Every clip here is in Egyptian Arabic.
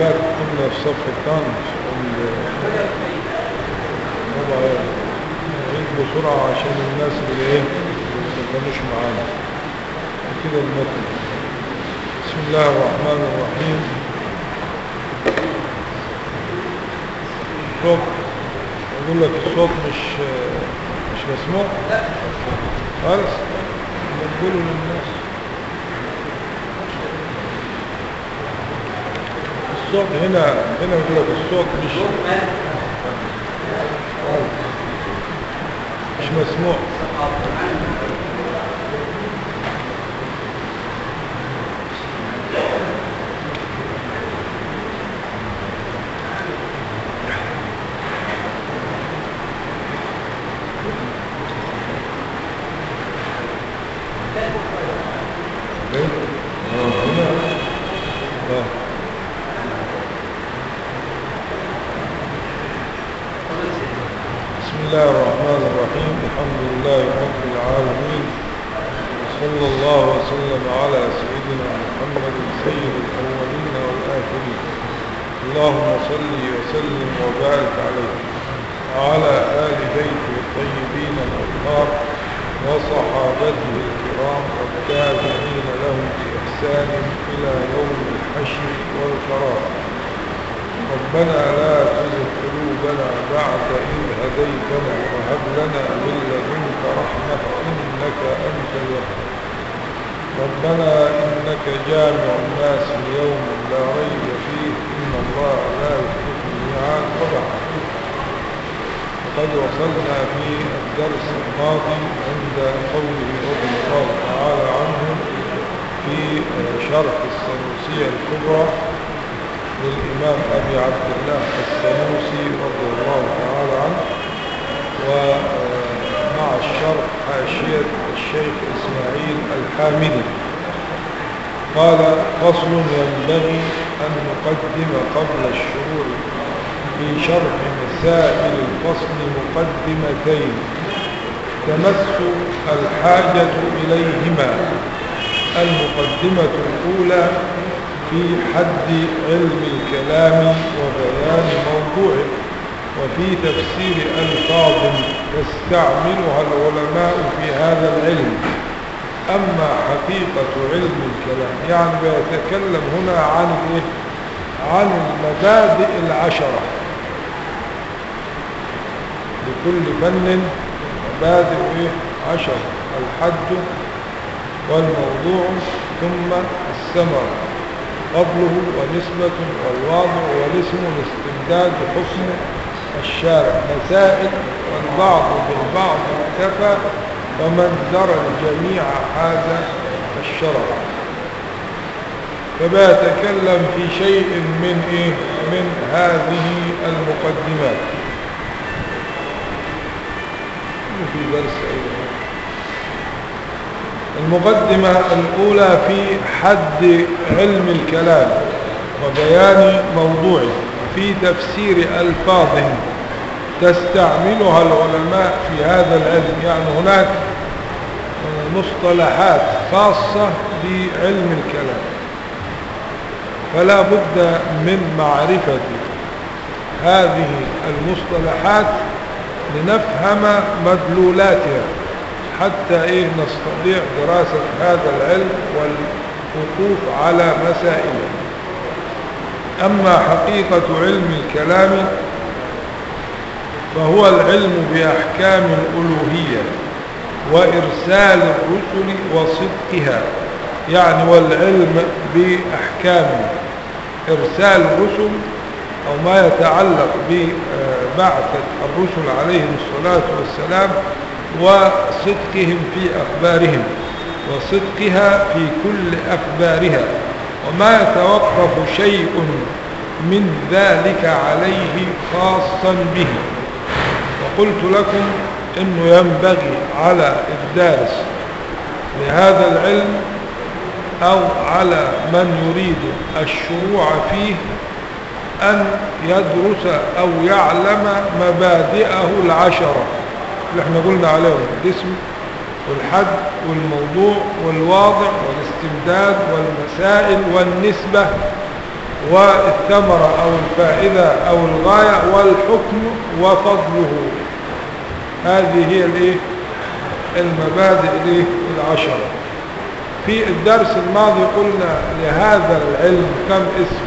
فات كنا في صفحة كام طبعا نعيد بسرعة عشان الناس اللي ايه ما كانوش معانا كده المتن بسم الله الرحمن الرحيم الصوت اقول لك الصوت مش مش مسموع خالص بنقوله للناس الصوت هنا هنا يقول لك الصوت مش مش مسموع ليه؟ آه، هنا آه. بسم الله الرحمن الرحيم الحمد لله رب العالمين وصلى الله وسلم على سيدنا محمد سيد الأولين والآخرين اللهم صل وسلم وبارك عليه وعلى آل بيته الطيبين الأطهار وصحابته الكرام والتابعين لهم بإحسان إلى يوم الحشر والقرار ربنا لا تزغ قلوبنا بعد إذ هديتنا وهب لنا من لدنك رحمة إنك أنت الوهاب ربنا إنك جامع الناس ليوم لا ريب فيه إن الله لا يخلف الميعاد طبعا وقد وصلنا في الدرس الماضي عند قوله رضي الله تعالى عنه في شرح السنوسية الكبرى للإمام أبي عبد الله السنوسي رضي الله تعالى عنه ومع الشرح حاشية الشيخ إسماعيل الحامدي قال فصل ينبغي أن نقدم قبل الشرور في شرح مسائل الفصل مقدمتين تمس الحاجة إليهما المقدمة الأولى في حد علم الكلام وبيان موضوعه وفي تفسير ألفاظ يستعملها العلماء في هذا العلم أما حقيقة علم الكلام يعني بيتكلم هنا عن إيه؟ عن المبادئ العشرة لكل فن مبادئ إيه؟ عشرة الحد والموضوع ثم الثمر فضله ونسبة والواضع والاسم والاستمداد حكم الشارع مسائل والبعض بالبعض اكتفى ومن درى الجميع هذا الشرع فبيتكلم في شيء من إيه؟ من هذه المقدمات في درس أيضا المقدمة الأولى في حد علم الكلام وبيان موضوعه في تفسير ألفاظ تستعملها العلماء في هذا العلم يعني هناك مصطلحات خاصة بعلم الكلام فلا بد من معرفة هذه المصطلحات لنفهم مدلولاتها حتى إيه نستطيع دراسة هذا العلم والوقوف على مسائله أما حقيقة علم الكلام فهو العلم بأحكام الألوهية وإرسال الرسل وصدقها يعني والعلم بأحكام إرسال الرسل أو ما يتعلق ببعثة الرسل عليهم الصلاة والسلام وصدقهم في أخبارهم وصدقها في كل أخبارها وما يتوقف شيء من ذلك عليه خاصا به وقلت لكم انه ينبغي على الدارس لهذا العلم او على من يريد الشروع فيه ان يدرس او يعلم مبادئه العشرة اللي احنا قلنا عليهم الاسم والحد والموضوع والواضع والاستمداد والمسائل والنسبة والثمرة أو الفائدة أو الغاية والحكم وفضله هذه هي الايه المبادئ الايه العشرة في الدرس الماضي قلنا لهذا العلم كم اسم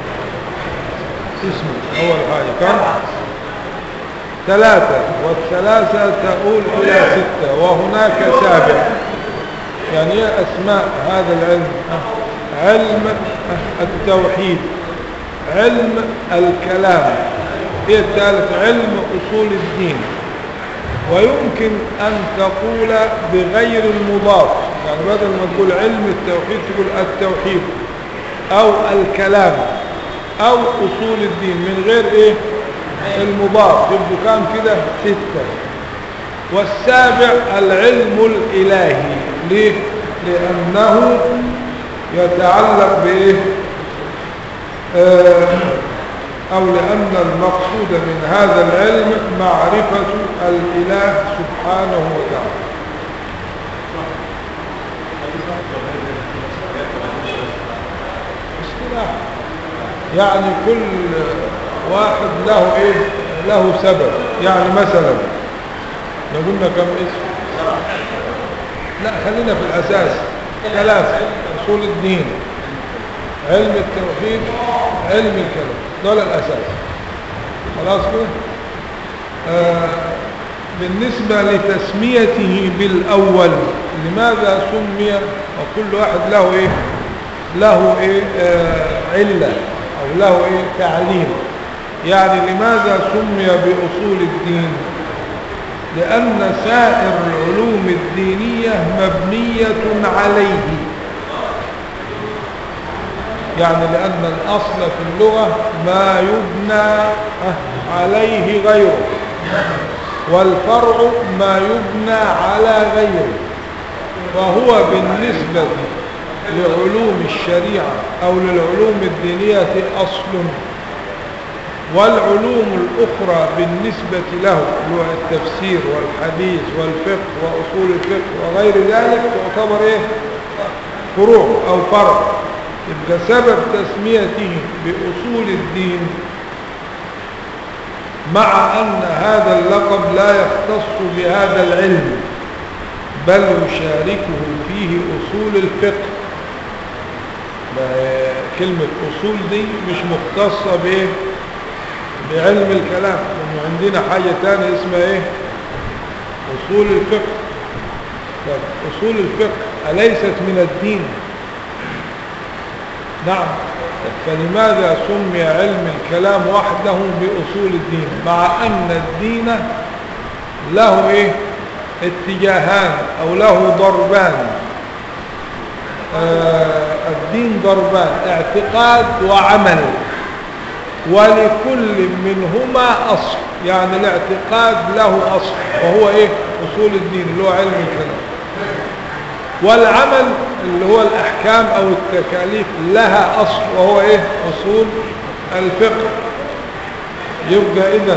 اسم أول حاجة كم ثلاثة والثلاثة تقول إلى ستة وهناك سابع يعني ايه أسماء هذا العلم علم التوحيد علم الكلام ايه الثالث علم أصول الدين ويمكن أن تقول بغير المضاف يعني بدل ما تقول علم التوحيد تقول التوحيد أو الكلام أو أصول الدين من غير إيه المضاف يبقوا كام كده ستة والسابع العلم الإلهي ليه لأنه يتعلق بإيه آه أو لأن المقصود من هذا العلم معرفة الإله سبحانه وتعالى اصطلاح يعني كل واحد له ايه له سبب يعني مثلا لو قلنا كم اسم لا خلينا في الاساس ثلاثة اصول الدين علم التوحيد علم الكلام دول الاساس خلاص كده آه بالنسبة لتسميته بالاول لماذا سمي وكل واحد له ايه له ايه آه علة او له ايه تعليم يعني لماذا سمي بأصول الدين لأن سائر العلوم الدينية مبنية عليه يعني لأن الأصل في اللغة ما يبنى عليه غيره والفرع ما يبنى على غيره فهو بالنسبة لعلوم الشريعة أو للعلوم الدينية أصل والعلوم الأخرى بالنسبة له هو التفسير والحديث والفقه وأصول الفقه وغير ذلك تعتبر إيه؟ فروع أو فرع يبقى سبب تسميته بأصول الدين مع أن هذا اللقب لا يختص بهذا العلم بل يشاركه فيه أصول الفقه كلمة أصول دي مش مختصة بإيه بعلم الكلام لأنه عندنا حاجة تانية اسمها إيه أصول الفقه طب أصول الفقه أليست من الدين نعم فلماذا سمي علم الكلام وحده بأصول الدين مع أن الدين له إيه اتجاهان أو له ضربان آه الدين ضربان اعتقاد وعمل ولكل منهما أصل يعني الاعتقاد له أصل وهو إيه أصول الدين اللي هو علم الكلام والعمل اللي هو الأحكام أو التكاليف لها أصل وهو إيه أصول الفقه يبقى إذا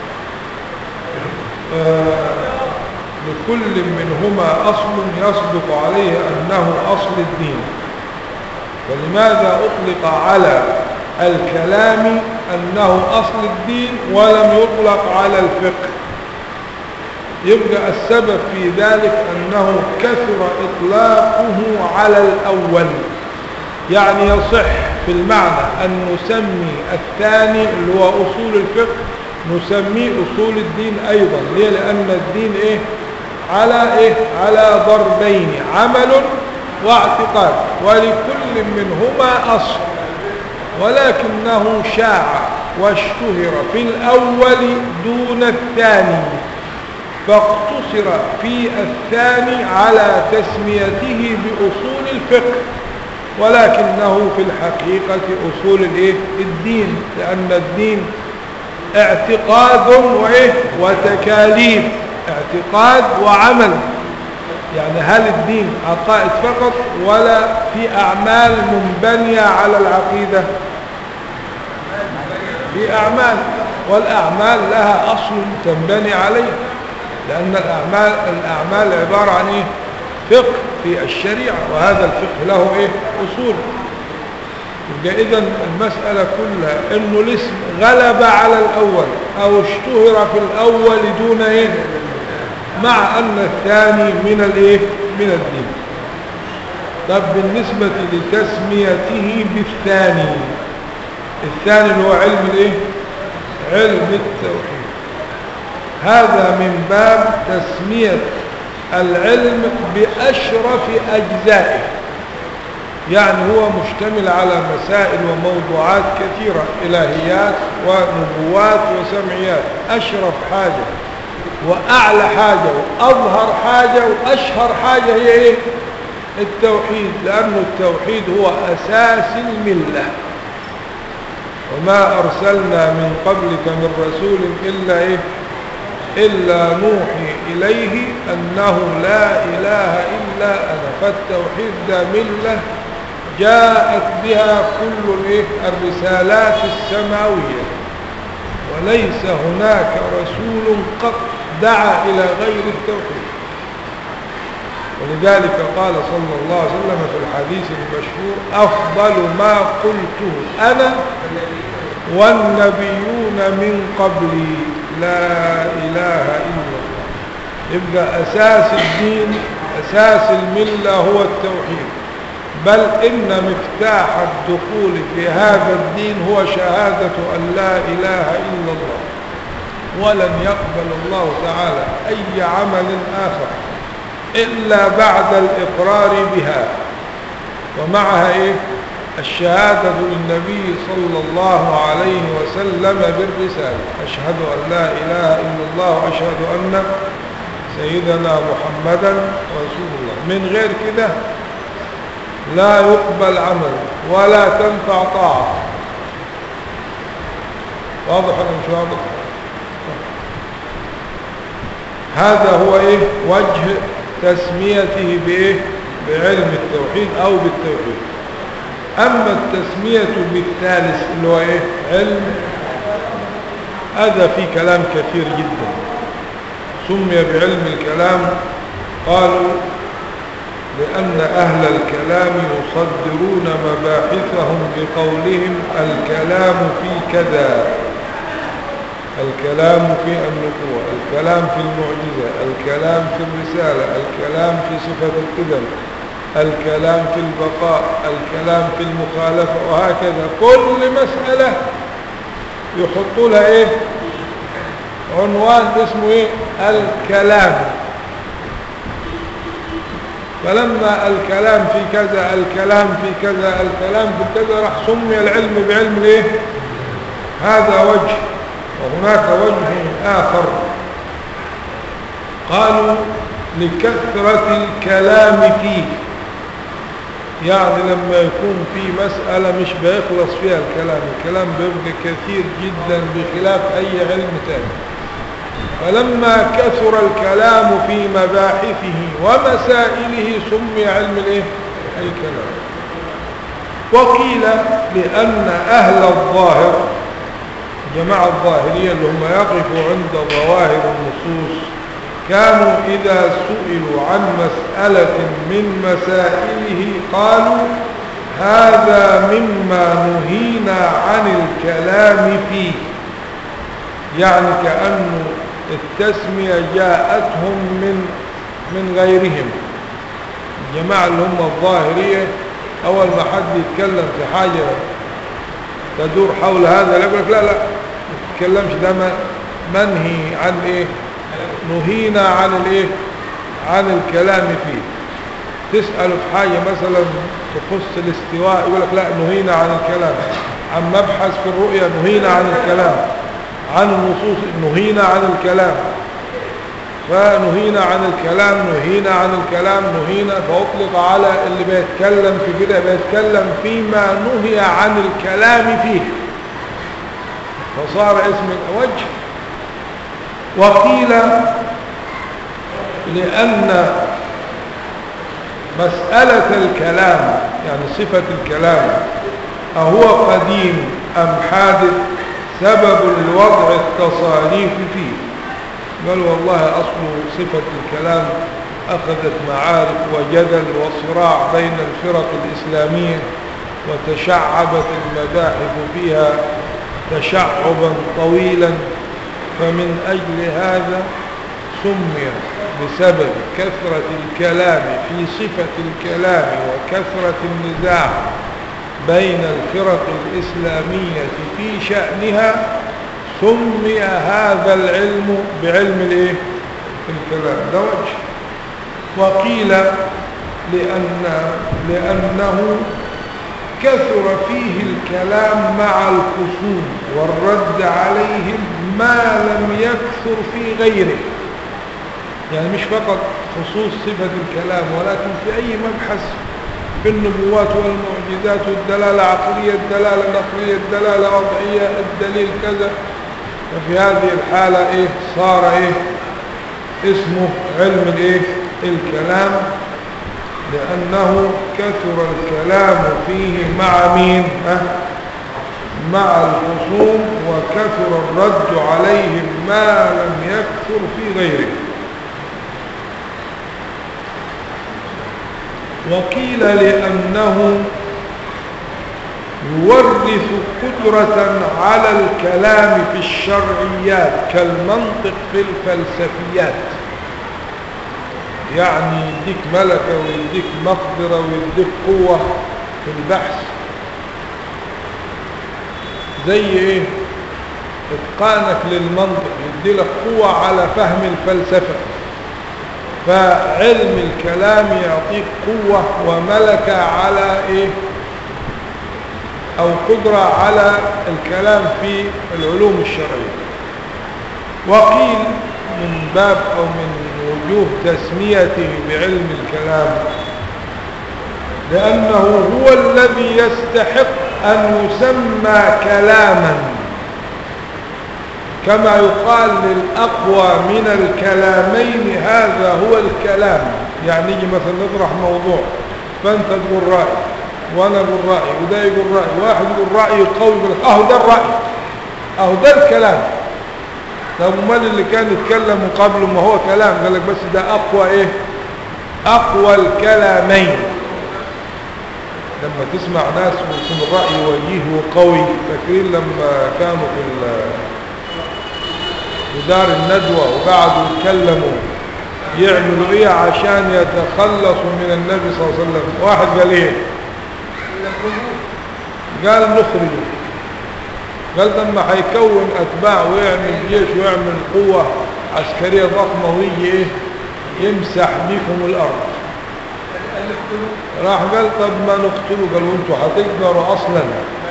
آه لكل منهما أصل يصدق عليه أنه أصل الدين ولماذا أطلق على الكلام أنه أصل الدين ولم يطلق على الفقه يبقى السبب في ذلك أنه كثر إطلاقه على الأول يعني يصح في المعنى أن نسمي الثاني اللي هو أصول الفقه نسميه أصول الدين أيضا ليه لأن الدين إيه على إيه على ضربين عمل واعتقاد ولكل منهما أصل ولكنه شاع واشتهر في الأول دون الثاني فاقتصر في الثاني على تسميته بأصول الفقه ولكنه في الحقيقة أصول الايه الدين لأن الدين اعتقاد وإيه وتكاليف اعتقاد وعمل يعني هل الدين عقائد فقط ولا في أعمال منبنية على العقيدة في أعمال والأعمال لها أصل تنبني عليه لأن الأعمال, الأعمال عبارة عن إيه؟ فقه في الشريعة وهذا الفقه له إيه؟ أصول يبقى إذا المسألة كلها إنه الاسم غلب على الأول أو اشتهر في الأول دون إيه مع أن الثاني من الإيه من الدين طب بالنسبة لتسميته بالثاني الثاني اللي هو علم الإيه علم التوحيد هذا من باب تسمية العلم بأشرف أجزائه يعني هو مشتمل على مسائل وموضوعات كثيرة إلهيات ونبوات وسمعيات أشرف حاجة وأعلى حاجة وأظهر حاجة وأشهر حاجة هي إيه؟ التوحيد لأن التوحيد هو أساس الملة وما أرسلنا من قبلك من رسول إلا إيه؟ إلا نوحي إليه أنه لا إله إلا أنا فالتوحيد ده ملة جاءت بها كل الرسالات السماوية وليس هناك رسول قط دعا إلى غير التوحيد ولذلك قال صلى الله عليه وسلم في الحديث المشهور أفضل ما قلته أنا والنبيون من قبلي لا إله إلا الله يبقى أساس الدين أساس الملة هو التوحيد بل إن مفتاح الدخول في هذا الدين هو شهادة أن لا إله إلا الله ولن يقبل الله تعالى أي عمل آخر إلا بعد الإقرار بها ومعها إيه الشهادة للنبي صلى الله عليه وسلم بالرسالة أشهد أن لا إله إلا الله وأشهد أن سيدنا محمدا رسول الله من غير كده لا يقبل عمل ولا تنفع طاعة واضح ولا مش واضح هذا هو ايه وجه تسميته بايه بعلم التوحيد او بالتوحيد اما التسمية بالثالث اللي هو ايه علم هذا في كلام كثير جدا سمي بعلم الكلام قالوا لأن أهل الكلام يصدرون مباحثهم بقولهم الكلام في كذا الكلام في النبوة الكلام في المعجزة الكلام في الرسالة الكلام في صفة القدم الكلام في البقاء الكلام في المخالفة وهكذا كل مسألة يحطوا لها ايه عنوان اسمه ايه الكلام فلما الكلام في كذا الكلام في كذا الكلام في كذا راح سمي العلم بعلم الايه هذا وجه وهناك وجه آخر قالوا لكثرة الكلام فيه يعني لما يكون في مسألة مش بيخلص فيها الكلام الكلام بيبقى كثير جدا بخلاف أي علم ثاني فلما كثر الكلام في مباحثه ومسائله سمي علم الايه الكلام وقيل لأن أهل الظاهر جماعة الظاهرية اللي هم يقفوا عند ظواهر النصوص كانوا إذا سئلوا عن مسألة من مسائله قالوا هذا مما نهينا عن الكلام فيه يعني كأنه التسمية جاءتهم من من غيرهم الجماعة اللي هم الظاهرية أول ما حد يتكلم في حاجة تدور حول هذا يقول لك لا لا ما تتكلمش ده منهي عن ايه نهينا عن الايه عن الكلام فيه تسأل في حاجة مثلا تخص الاستواء يقول لك لا نهينا عن الكلام عن مبحث في الرؤية نهينا عن الكلام عن النصوص نهينا عن الكلام فنهينا عن الكلام نهينا عن الكلام نهينا فأطلق على اللي بيتكلم في كده بيتكلم فيما نهي عن الكلام فيه فصار اسم الوجه وقيل لأن مسألة الكلام يعني صفة الكلام أهو قديم أم حادث سبب الوضع التصاريف فيه قال والله أصل صفة الكلام أخذت معارك وجدل وصراع بين الفرق الإسلامية وتشعبت المباحث فيها تشعبا طويلا فمن أجل هذا سمي بسبب كثرة الكلام في صفة الكلام وكثرة النزاع بين الفرق الإسلامية في شأنها سمي هذا العلم بعلم الايه الكلام ده وجه وقيل لأن لأنه كثر فيه الكلام مع الخصوم والرد عليهم ما لم يكثر في غيره يعني مش فقط خصوص صفة الكلام ولكن في أي مبحث في النبوات والمعجزات والدلالة عقلية الدلالة نقلية الدلالة وضعية الدليل كذا ففي هذه الحالة إيه صار إيه اسمه علم الإيه الكلام لأنه كثر الكلام فيه مع مين أه؟ مع الخصوم وكثر الرد عليهم ما لم يكثر في غيره وقيل لأنه يورث قدرة على الكلام في الشرعيات كالمنطق في الفلسفيات يعني يديك ملكة ويديك مقدرة ويديك قوة في البحث زي ايه اتقانك للمنطق يدي لك قوة على فهم الفلسفة فعلم الكلام يعطيك قوة وملكة على ايه او قدرة على الكلام في العلوم الشرعية وقيل من باب او من وجوه تسميته بعلم الكلام لأنه هو الذي يستحق أن يسمى كلاما كما يقال للأقوى من الكلامين هذا هو الكلام يعني يجي مثلا نطرح موضوع فأنت تقول رأي وأنا أقول رأي وده يقول رأي واحد يقول رأي قوي يقول أهو ده الرأي أهو ده الكلام طب امال اللي كان يتكلم قبله ما هو كلام قال لك بس ده اقوى ايه اقوى الكلامين لما تسمع ناس ويكون الرأي وجيه وقوي فاكرين لما كانوا في في دار الندوة وقعدوا يتكلموا يعملوا ايه عشان يتخلصوا من النبي صلى الله عليه وسلم واحد قال ايه قال نخرجه قال لما هيكون اتباع ويعمل جيش ويعمل قوة عسكرية ضخمة ويجي ايه يمسح بكم الارض راح قال طب ما نقتله قالوا انتوا هتقدروا اصلا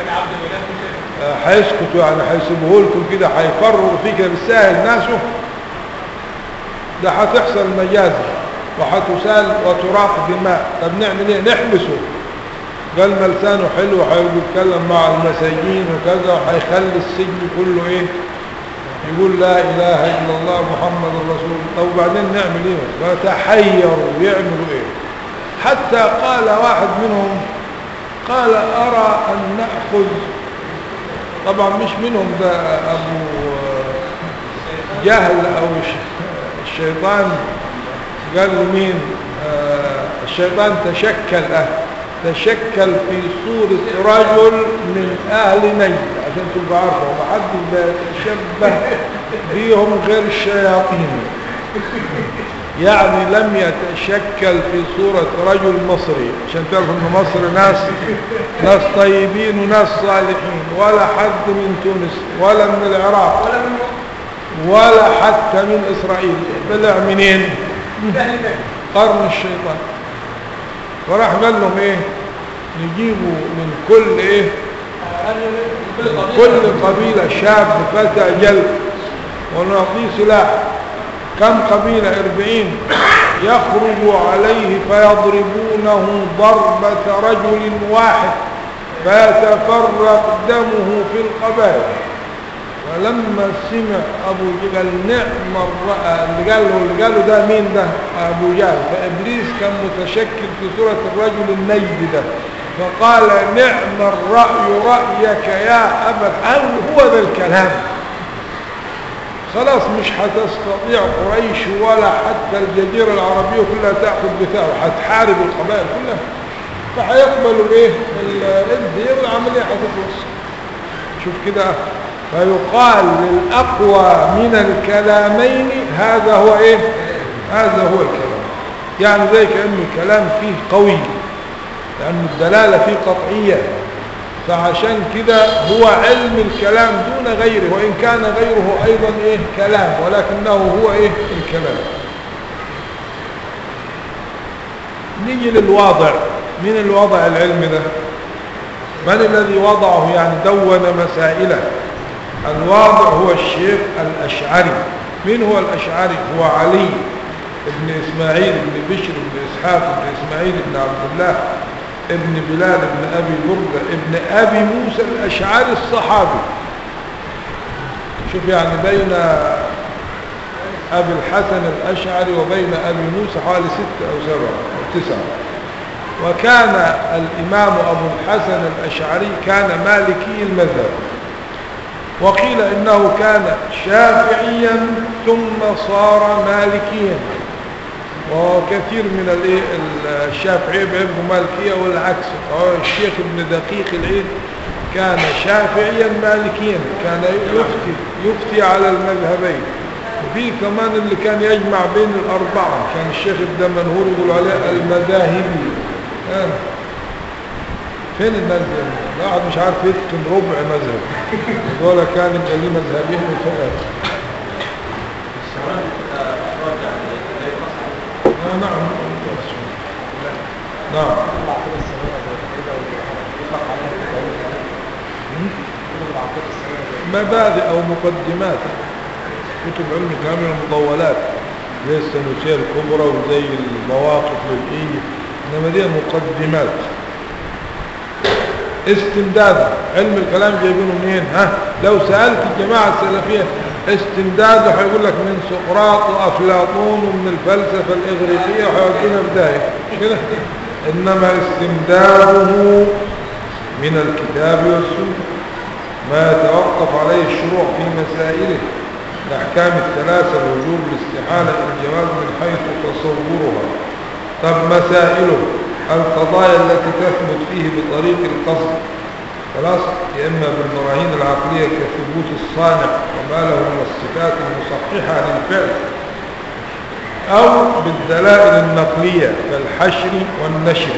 هيسكتوا يعني هيسيبوه لكم كده هيفروا فيه كده بالساهل ناسه ده هتحصل مجازر وهتسال وتراق دماء طب نعمل ايه نحبسه قال ما لسانه حلو هيتكلم مع المساجين وكذا وهيخلي السجن كله ايه يقول لا اله الا الله محمد رسول الله طب وبعدين نعمل ايه فتحيروا يعملوا ايه حتى قال واحد منهم قال ارى ان ناخذ طبعا مش منهم ده ابو جهل او الشيطان قال له مين آه الشيطان تشكل أه تشكل في صورة رجل من أهل نجد عشان تبقى عارفة ومحدش بيتشبه بيهم غير الشياطين يعني لم يتشكل في صورة رجل مصري عشان تعرفوا ان مصر ناس ناس طيبين وناس صالحين ولا حد من تونس ولا من العراق ولا من ولا حتى من إسرائيل طلع منين قرن الشيطان فراح قال لهم ايه نجيبوا من كل ايه من كل قبيلة شاب فتى جلد ونعطيه سلاح كم قبيلة اربعين يخرج عليه فيضربونه ضربة رجل واحد فيتفرق دمه في القبائل فلما سمع ابو جهل نعم الرأى اللي قال له اللي قال له ده مين ده ابو جهل فابليس كان متشكل في صورة الرجل النجد ده فقال نعم الرأي رأيك يا ابا هل هو ذا الكلام خلاص مش هتستطيع قريش ولا حتى الجزيرة العربية كلها تأخذ بثاره هتحارب القبائل كلها فهيقبلوا الايه الدين والعمليه هتخلص شوف كده فيقال للاقوى من الكلامين هذا هو ايه هذا هو الكلام يعني زي كأن الكلام فيه قوي لأن الدلالة فيه قطعية فعشان كده هو علم الكلام دون غيره وإن كان غيره أيضا إيه كلام ولكنه هو إيه الكلام نيجي للواضع من الوضع العلمي ده من الذي وضعه يعني دون مسائله الواضع هو الشيخ الأشعري من هو الأشعري هو علي ابن إسماعيل ابن بشر ابن إسحاق ابن إسماعيل ابن عبد الله ابن بلال ابن أبي بردة ابن أبي موسى الأشعري الصحابي شوف يعني بين أبي الحسن الأشعري وبين أبي موسى حوالي ستة أو سبعة أو تسعة وكان الإمام أبو الحسن الأشعري كان مالكي المذهب وقيل إنه كان شافعيا ثم صار مالكيا وكثير من الشافعية بيبقوا مالكية والعكس الشيخ ابن دقيق العيد كان شافعيا مالكيا كان يفتي يفتي على المذهبين وفي كمان اللي كان يجمع بين الأربعة كان الشيخ الدمنهور يقول عليه المذاهبي آه. فين الناس دي الواحد مش عارف يتقن ربع مذهب ولا كان يبقى ليه مذهبين وفقط آه نعم نعم مبادئ او مقدمات كتب علم كامل المطولات زي السنوسية الكبرى وزي المواقف للإيه إنما دي مقدمات استمداد علم الكلام جايبينه منين ها لو سألت الجماعة السلفية استمداد هيقول لك من سقراط وأفلاطون ومن الفلسفة الإغريقية وهيودينا بداية كده إنما استمداده من الكتاب والسنة ما يتوقف عليه الشروع في مسائله الأحكام الثلاثة الوجوب الاستحالة الجواز من حيث تصورها طب مسائله القضايا التي تثبت فيه بطريق القصد خلاص يا إما بالبراهين العقلية كثبوت الصانع وما له من الصفات المصححة للفعل أو بالدلائل النقلية كالحشر والنشر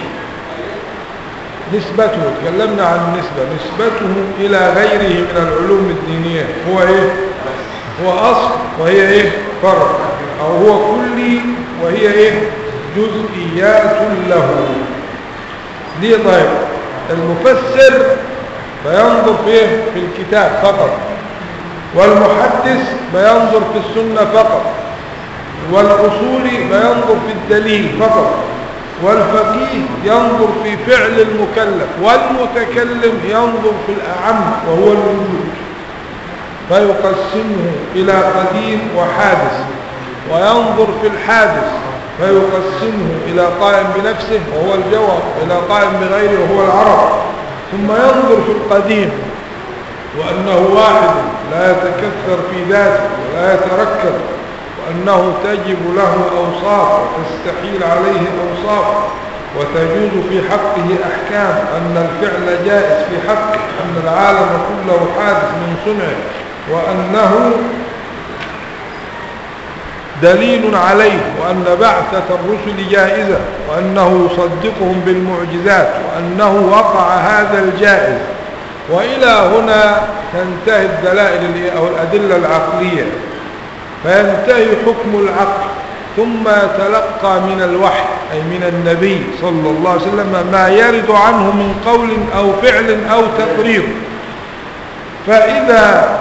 نسبته تكلمنا عن النسبة نسبته إلى غيره من العلوم الدينية هو إيه هو أصل وهي إيه فرع أو هو كلي وهي إيه جزئيات له دي طيب المفسر بينظر فيه في الكتاب فقط والمحدث بينظر في السنة فقط والأصولي بينظر في الدليل فقط والفقيه ينظر في فعل المكلف والمتكلم ينظر في الأعم وهو الوجود فيقسمه إلى قديم وحادث وينظر في الحادث فيقسمه إلى قائم بنفسه وهو الجوهر إلى قائم بغيره وهو العرب ثم ينظر في القديم وأنه واحد لا يتكثر في ذاته ولا يتركب وأنه تجب له أوصاف وتستحيل عليه أوصاف وتجوز في حقه أحكام أن الفعل جائز في حقه أن العالم كله حادث من صنعه وأنه دليل عليه وأن بعثة الرسل جائزة وأنه يصدقهم بالمعجزات وأنه وقع هذا الجائز وإلى هنا تنتهي الدلائل أو الأدلة العقلية فينتهي حكم العقل ثم يتلقى من الوحي أي من النبي صلى الله عليه وسلم ما يرد عنه من قول أو فعل أو تقرير فإذا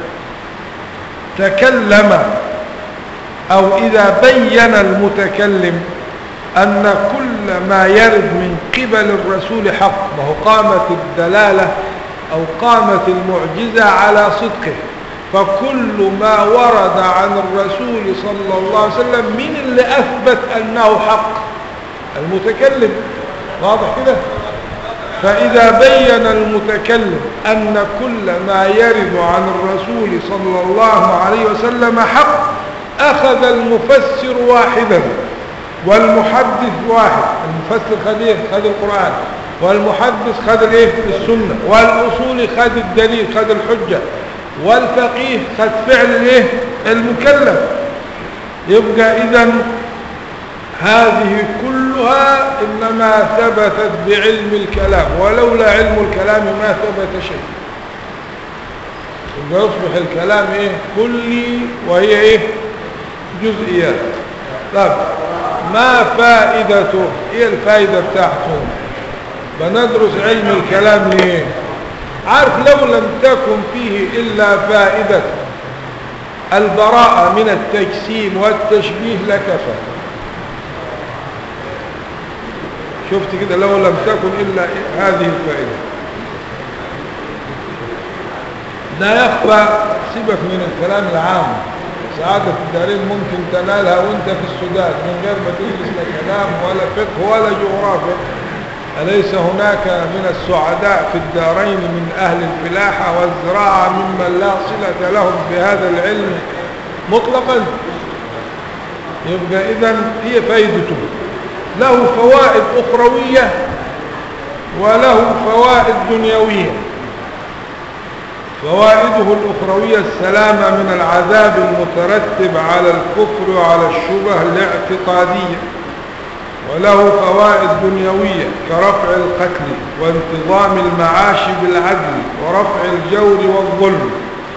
تكلم أو إذا بين المتكلم أن كل ما يرد من قبل الرسول حق وهو قامت الدلالة أو قامت المعجزة على صدقه فكل ما ورد عن الرسول صلى الله عليه وسلم من اللي أثبت أنه حق المتكلم واضح كده فإذا بين المتكلم أن كل ما يرد عن الرسول صلى الله عليه وسلم حق أخذ المفسر واحدا والمحدث واحد المفسر خد ايه خد القرآن والمحدث خد الايه السنة والاصولي خد الدليل خد الحجة والفقيه خد فعل الايه المكلف يبقى اذا هذه كلها انما ثبتت بعلم الكلام ولولا علم الكلام ما ثبت شيء يبقى يصبح الكلام ايه كلي وهي ايه جزئيات طب ما فائدته ايه الفائدة بتاعته بندرس علم الكلام ليه عارف لو لم تكن فيه الا فائدة البراءة من التجسيم والتشبيه لكفى شفت كده لو لم تكن الا هذه الفائدة لا يخفى سيبك من الكلام العام سعادة الدارين ممكن تنالها وانت في السودان من غير ما تدرس لا كلام ولا فقه ولا جغرافيا أليس هناك من السعداء في الدارين من أهل الفلاحة والزراعة ممن لا صلة لهم بهذا العلم مطلقا يبقى إذن هي فايدته له فوائد أخروية وله فوائد دنيوية فوائده الأخروية السلامة من العذاب المترتب على الكفر وعلى الشبه الاعتقادية وله فوائد دنيوية كرفع القتل وانتظام المعاش بالعدل ورفع الجور والظلم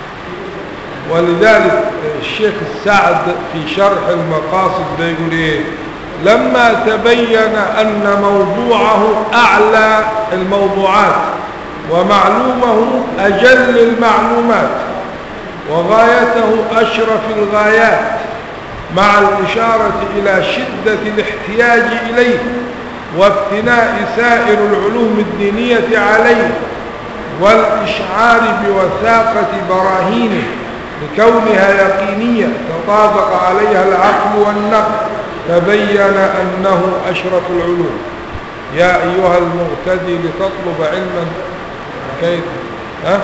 ولذلك الشيخ السعد في شرح المقاصد بيقول ايه لما تبين أن موضوعه أعلى الموضوعات ومعلومه أجل المعلومات وغايته أشرف الغايات مع الإشارة إلى شدة الاحتياج إليه وابتناء سائر العلوم الدينية عليه والإشعار بوثاقة براهينه لكونها يقينية تطابق عليها العقل والنقل تبين أنه أشرف العلوم يا أيها المغتدي لتطلب علما كيف ها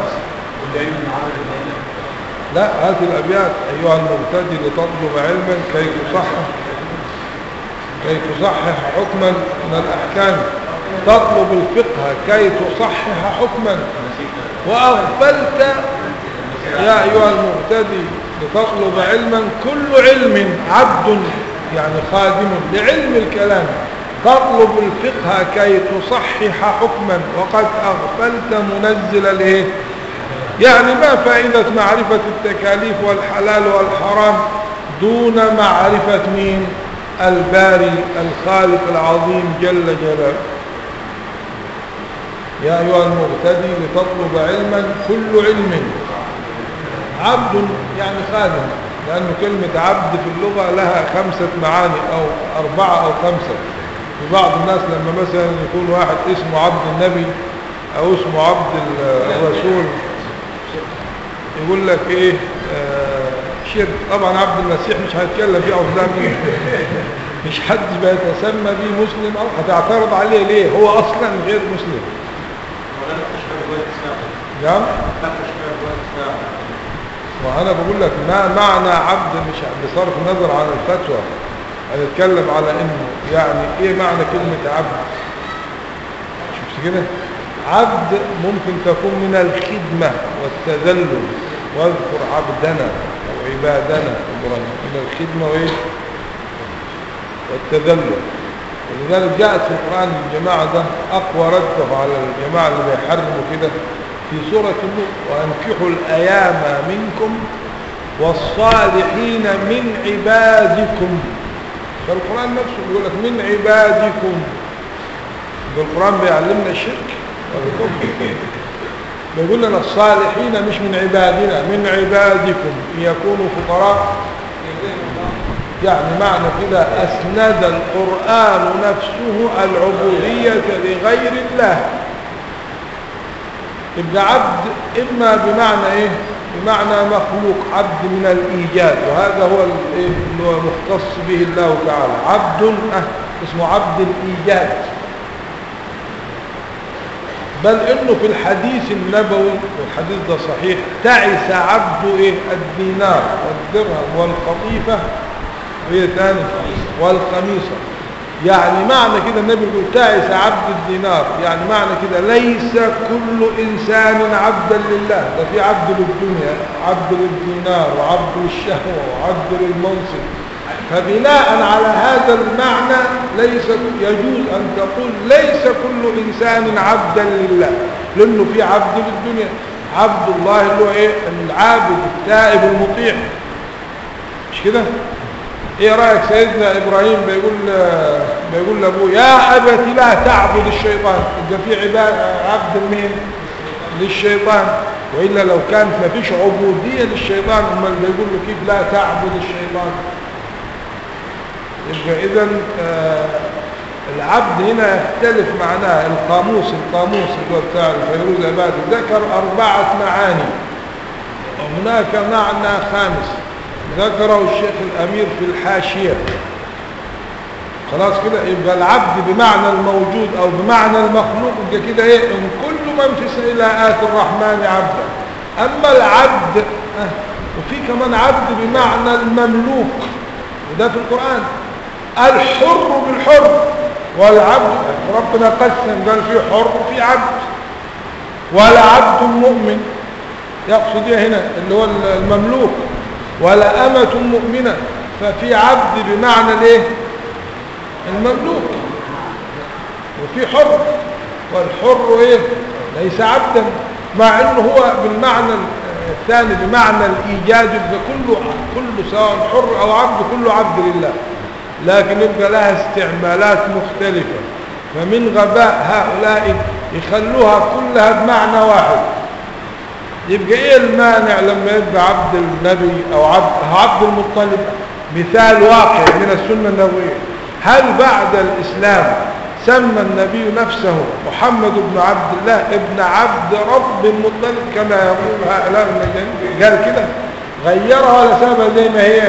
لا هذه الأبيات أيها المبتدي لتطلب علما كي تصحح كي تصحح حكما من الأحكام تطلب الفقه كي تصحح حكما وأغفلت يا أيها المبتدي لتطلب علما كل علم عبد يعني خادم لعلم الكلام تطلب الفقه كي تصحح حكما وقد أغفلت منزل الايه يعني ما فائدة معرفة التكاليف والحلال والحرام دون معرفة مين الباري الخالق العظيم جل جلاله يا أيها المغتدي لتطلب علما كل علم عبد يعني خادم لأن كلمة عبد في اللغة لها خمسة معاني أو أربعة أو خمسة في بعض الناس لما مثلا يكون واحد اسمه عبد النبي أو اسمه عبد الرسول يقول لك ايه آه شرك طبعا عبد المسيح مش هيتكلم فيه أصلا مش حد بيتسمى به مسلم أو هتعترض عليه ليه هو أصلا غير مسلم نعم وأنا بقول لك ما معنى عبد مش بصرف النظر عن الفتوى هنتكلم على انه يعني ايه معنى كلمة عبد شفت كده عبد ممكن تكون من الخدمة والتذلل واذكر عبدنا او عبادنا من الخدمة وايه والتذلل ولذلك جاءت في القرآن الجماعة ده أقوى رده على الجماعة اللي بيحرموا كده في سورة النور وأنكحوا الأيام منكم والصالحين من عبادكم فالقرآن نفسه بيقول لك من عبادكم القرآن بيعلمنا الشرك بيقول لنا الصالحين مش من عبادنا من عبادكم يكونوا فقراء يعني معنى كده أسند القرآن نفسه العبودية لغير الله يبقى عبد إما بمعنى إيه بمعنى مخلوق عبد من الإيجاد وهذا هو اللي هو مختص به الله تعالى عبد أه اسمه عبد الإيجاد بل انه في الحديث النبوي والحديث ده صحيح تعس عبد ايه الدينار والدرهم والقطيفة وايه تاني والخميصة يعني معنى كده النبي يقول تعس عبد الدينار يعني معنى كده ليس كل إنسان عبدا لله ده في عبد للدنيا عبد للدينار وعبد للشهوة وعبد للمنصب فبناء على هذا المعنى ليس يجوز أن تقول ليس كل إنسان عبدا لله لأنه في عبد للدنيا عبد الله اللي هو إيه العابد التائب المطيع مش كده ايه رايك سيدنا ابراهيم بيقول بيقول لابوه يا ابت لا تعبد الشيطان يبقى في عباد عبد مين للشيطان والا لو كان ما فيش عبوديه للشيطان امال بيقول له كيف لا تعبد الشيطان يبقى اذا آه العبد هنا يختلف معناه القاموس القاموس اللي هو بتاع الفيروز عباده ذكر اربعه معاني وهناك معنى خامس ذكره الشيخ الأمير في الحاشية خلاص كده يبقى العبد بمعنى الموجود أو بمعنى المخلوق يبقى كده إيه إن كل من في سيلات الرحمن عبدا أما العبد أه وفي كمان عبد بمعنى المملوك وده في القرآن الحر بالحر والعبد ربنا قسم قال في حر وفي عبد والعبد مؤمن يقصد ايه هنا اللي هو المملوك ولا أمة مؤمنة ففي عبد بمعنى الايه المملوك وفي حر والحر ايه ليس عبدا مع انه هو بالمعنى الثاني بمعنى الايجاد فكله كله سواء حر او عبد كله عبد لله لكن يبقى لها استعمالات مختلفة فمن غباء هؤلاء يخلوها كلها بمعنى واحد يبقى ايه المانع لما يبقى عبد النبي او عبد, عبد المطلب مثال واقع من السنة النبوية هل بعد الاسلام سمى النبي نفسه محمد بن عبد الله ابن عبد رب المطلب كما يقول هؤلاء المجانين قال كده غيرها ولا سابها زي ما هي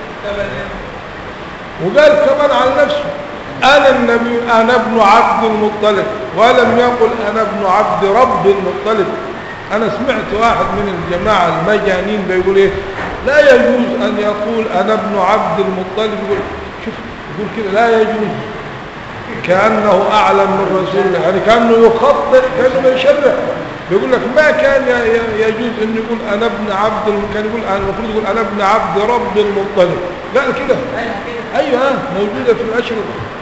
وقال كمان عن نفسه أنا النبي أنا ابن عبد المطلب ولم يقل أنا ابن عبد رب المطلب أنا سمعت واحد من الجماعة المجانين بيقول إيه لا يجوز أن يقول أنا ابن عبد المطلب يقول شوف يقول كده لا يجوز كأنه أعلم من رسول الله يعني كأنه يخطئ كأنه يشرع بيقول لك ما كان يجوز أن يقول أنا ابن عبد الم... كان يقول أنا المفروض يقول أنا ابن عبد رب المطلب قال كده أيوة موجودة في الأشرطة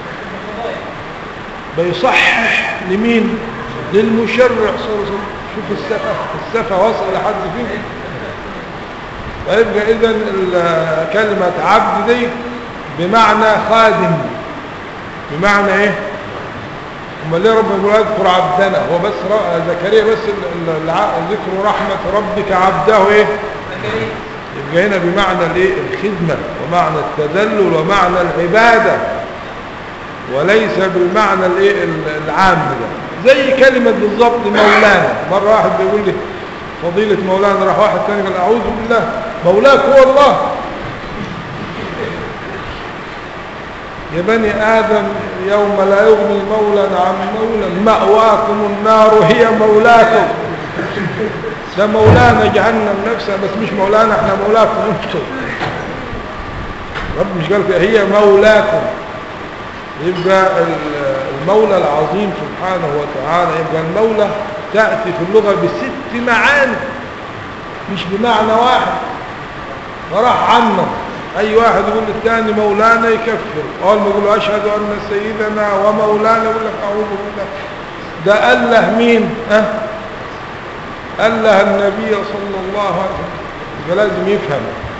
بيصحح لمين للمشرع صلى الله عليه وسلم شوف السفة السفة وصل لحد فين فيبقى إذا كلمة عبد دي بمعنى خادم بمعنى ايه امال ليه ربنا يقول اذكر عبدنا هو بس زكريا بس ذكر رحمة ربك عبده ايه يبقى هنا بمعنى الايه الخدمة ومعنى التذلل ومعنى العبادة وليس بالمعنى الايه العام ده زي كلمة بالضبط مولانا مرة واحد بيقول لي فضيلة مولانا راح واحد ثاني قال اعوذ بالله مولاك هو الله يا بني آدم يوم لا يغني مولى عن مولى مأواكم النار هي مولاكم ده مولانا جهنم نفسها بس مش مولانا احنا مولاكم انتم رب مش قال هي مولاكم يبقى المولى العظيم سبحانه وتعالى يبقى المولى تأتي في اللغة بست معاني مش بمعنى واحد وراح عنه اي واحد يقول للثاني مولانا يكفر اول ما يقول اشهد ان سيدنا ومولانا يقول لك اعوذ بالله ده قال له مين ها قال له النبي صلى الله عليه وسلم يبقى لازم يفهم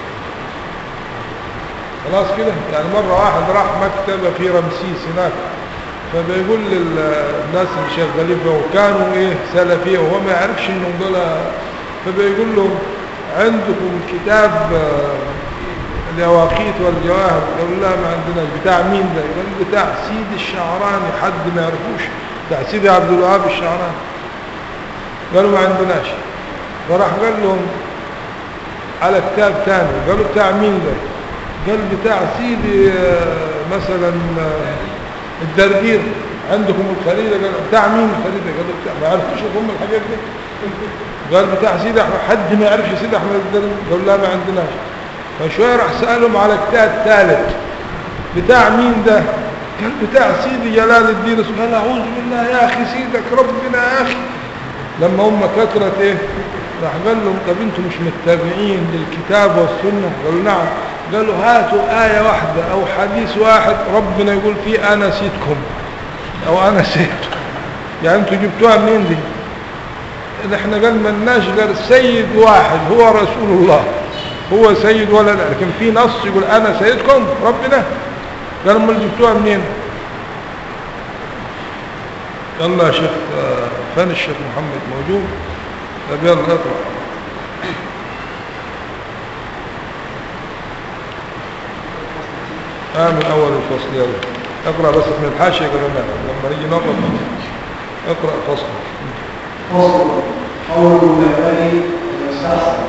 خلاص كده يعني مرة واحد راح مكتبة في رمسيس هناك فبيقول للناس اللي شغالين فيه وكانوا ايه سلفيه وهو ما يعرفش انهم دول فبيقول لهم عندكم كتاب اليواقيت والجواهر قالوا لا ما عندناش بتاع مين ده قال بتاع سيدي الشعراني حد ما يعرفوش بتاع سيدي عبد الوهاب الشعراني قالوا ما عندناش فراح قال لهم على كتاب ثاني قالوا بتاع مين ده قال بتاع سيدي مثلا الدردير عندكم الخريدة قال بتاع مين الخريدة قالوا بتاع ما يعرفوش هم الحاجات دي قال بتاع سيدي احمد حد ما يعرفش سيدي احمد الدردير قالوا لا ما عندناش فشوية راح سألهم على كتاب ثالث بتاع مين ده قال بتاع سيدي جلال الدين قال اعوذ بالله يا اخي سيدك ربنا يا اخي لما هم كثرت ايه راح قال لهم طب انتم مش متابعين للكتاب والسنه قالوا نعم قالوا هاتوا آية واحدة أو حديث واحد ربنا يقول فيه أنا سيدكم أو أنا سيدكم يعني أنتوا جبتوها منين دي إن احنا قال ملناش غير سيد واحد هو رسول الله هو سيد ولا لا لكن في نص يقول أنا سيدكم ربنا قال امال جبتوها منين يلا يا شيخ آه، فين الشيخ محمد موجود طب يلا اقرأ آه من أول الفصل يلا اقرأ بس من الحاشية قبل ما لما نيجي نقرأ اقرأ فصل فصل قول النبي المستحسن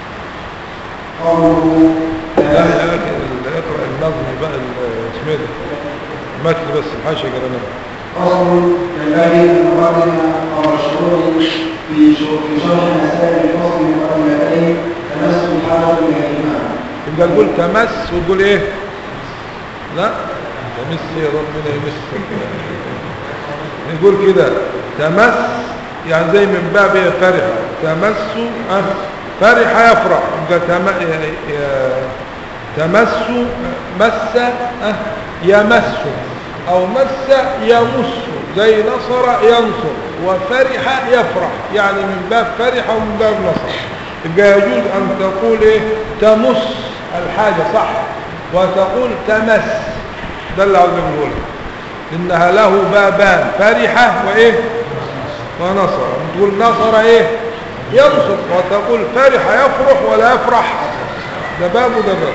قوله لا لا يا أخي ال- اقرأ النظم بقى ال- اسمه ده المتن بس الحاشية قبل ما فصل ينبغي أن نقدم أمر الشروط في شر- في شرح مسائل الفصل المقدمتين تمس الحاجة إلى الإمام يبقى نقول تمس وتقول ايه لا تمس يا ربنا يمسك نقول كده تمس يعني زي من باب ايه فرح تمس أه فرح يفرح يبقى تم... ي- ي- تمس مس أه يمس او مس يمس زي نصر ينصر وفرح يفرح يعني من باب فرح ومن باب نصر يبقى يجوز ان تقول ايه تمس الحاجة صح وتقول تمس ده اللي عاوز نقوله انها له بابان فرحة وايه ونصر تقول نصر ايه ينصر وتقول فرح يفرح ولا يفرح ده باب وده باب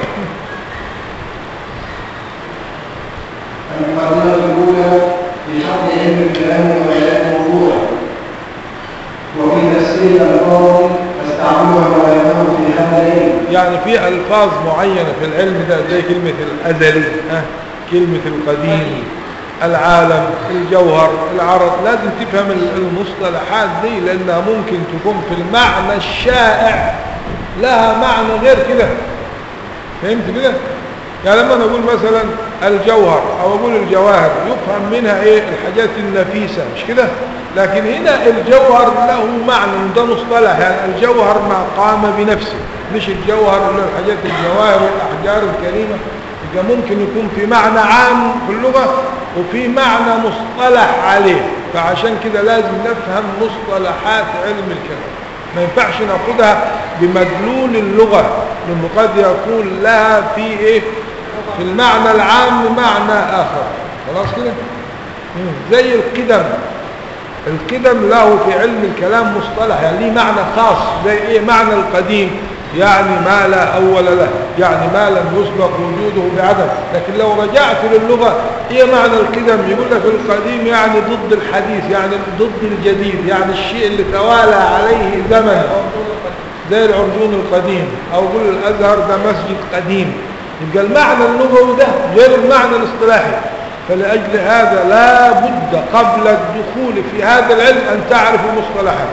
المقدمة الأولى في شرح علم الكلام وبيان الموضوع وفي تفسير الألفاظ واستعملها وبيانه في هذا العلم يعني في ألفاظ معينة في العلم ده زي كلمة الأزلي ها كلمة القديم العالم الجوهر العرض لازم تفهم المصطلحات دي لأنها ممكن تكون في المعنى الشائع لها معنى غير كده فهمت كده؟ يعني لما نقول مثلا الجوهر أو أقول الجواهر يفهم منها إيه الحاجات النفيسة مش كده؟ لكن هنا الجوهر له معنى ده مصطلح يعني الجوهر ما قام بنفسه مش الجوهر اللي هو الحاجات الجواهر والأحجار الكريمة يبقى ممكن يكون في معنى عام في اللغة وفي معنى مصطلح عليه فعشان كده لازم نفهم مصطلحات علم الكلام ما ينفعش ناخدها بمدلول اللغة لأنه قد يكون لها في إيه في المعنى العام معنى آخر خلاص كده مم. زي القدم القدم له في علم الكلام مصطلح يعني ليه معنى خاص زي ايه معنى القديم يعني ما لا اول له يعني ما لم يسبق وجوده بعدم لكن لو رجعت للغة ايه معنى القدم يقول لك القديم يعني ضد الحديث يعني ضد الجديد يعني الشيء اللي توالى عليه زمن زي العرجون القديم او يقول الازهر ده مسجد قديم يبقى المعنى اللغوي ده غير المعنى الاصطلاحي فلأجل هذا لا بد قبل الدخول في هذا العلم أن تعرف المصطلحات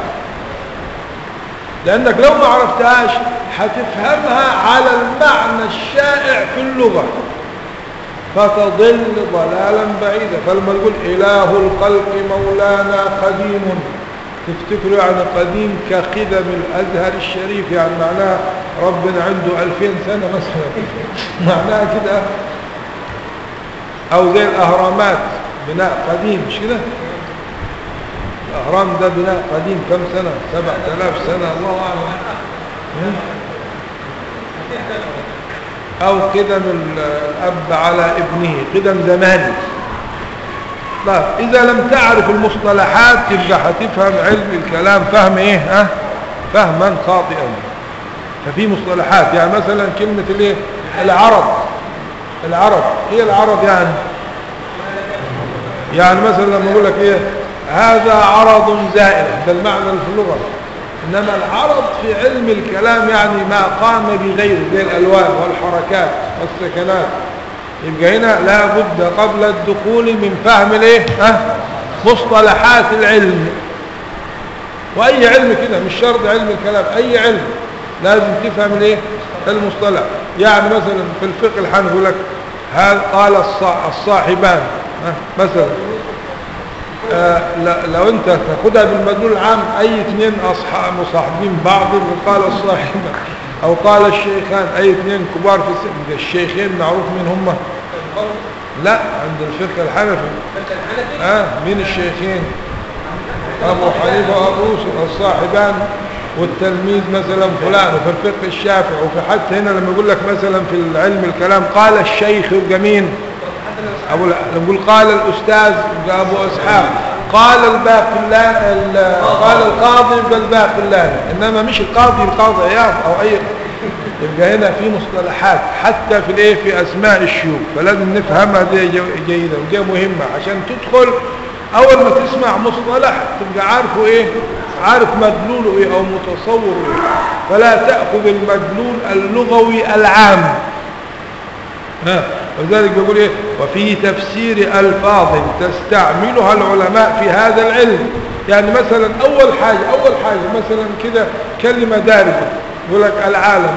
لأنك لو ما عرفتهاش هتفهمها على المعنى الشائع في اللغة فتضل ضلالا بعيدا فلما نقول إله الخلق مولانا قديم تفتكروا يعني قديم كقدم الأزهر الشريف يعني معناها ربنا عنده ألفين سنة مثلا معناها كده أو زي الأهرامات بناء قديم مش كده الأهرام ده بناء قديم كم سنة سبعة آلاف سنة الله أعلم هم؟ أو قدم الأب على ابنه قدم زماني طيب إذا لم تعرف المصطلحات تبقى هتفهم علم الكلام فهم إيه ها فهما خاطئا ففي مصطلحات يعني مثلا كلمة الايه العرض العرض ايه العرض يعني يعني مثلا لما اقول لك ايه هذا عرض زائل ده المعنى اللي في اللغه انما العرض في علم الكلام يعني ما قام بغيره زي الالوان والحركات والسكنات يبقى هنا لا بد قبل الدخول من فهم الايه ها مصطلحات العلم واي علم كده مش شرط علم الكلام اي علم لازم تفهم الايه المصطلح يعني مثلا في الفقه الحنفي يقول لك هذا قال الصا- الصاحبان ها، مثلا آه، ل- لو انت تاخدها بالمدلول العام اي اثنين اصحاب مصاحبين بعض قال الصاحبان او قال الشيخان اي اثنين كبار في السن ده الشيخين معروف مين هم لا عند الفقه الحنفي اه مين الشيخين ابو حنيفه وابو يوسف الصاحبان والتلميذ مثلا فلان وفي الفقه الشافعي وفي حتى هنا لما يقول لك مثلا في العلم الكلام قال الشيخ يبقى مين ابو لما نقول قال الاستاذ يبقى ابو اسحاق قال الباقلان ال- قال القاضي يبقى الباقلاني انما مش القاضي القاضي عياض او اي يبقى هنا في مصطلحات حتى في الايه في اسماء الشيوخ فلازم نفهمها دي جو- جيدا ودي مهمه عشان تدخل اول ما تسمع مصطلح تبقى عارفه ايه عارف مدلوله ايه او متصور ايه فلا تاخذ المدلول اللغوي العام ها وذلك بيقول ايه وفي تفسير الفاظ تستعملها العلماء في هذا العلم يعني مثلا اول حاجه اول حاجه مثلا كده كلمه دارجه يقول لك العالم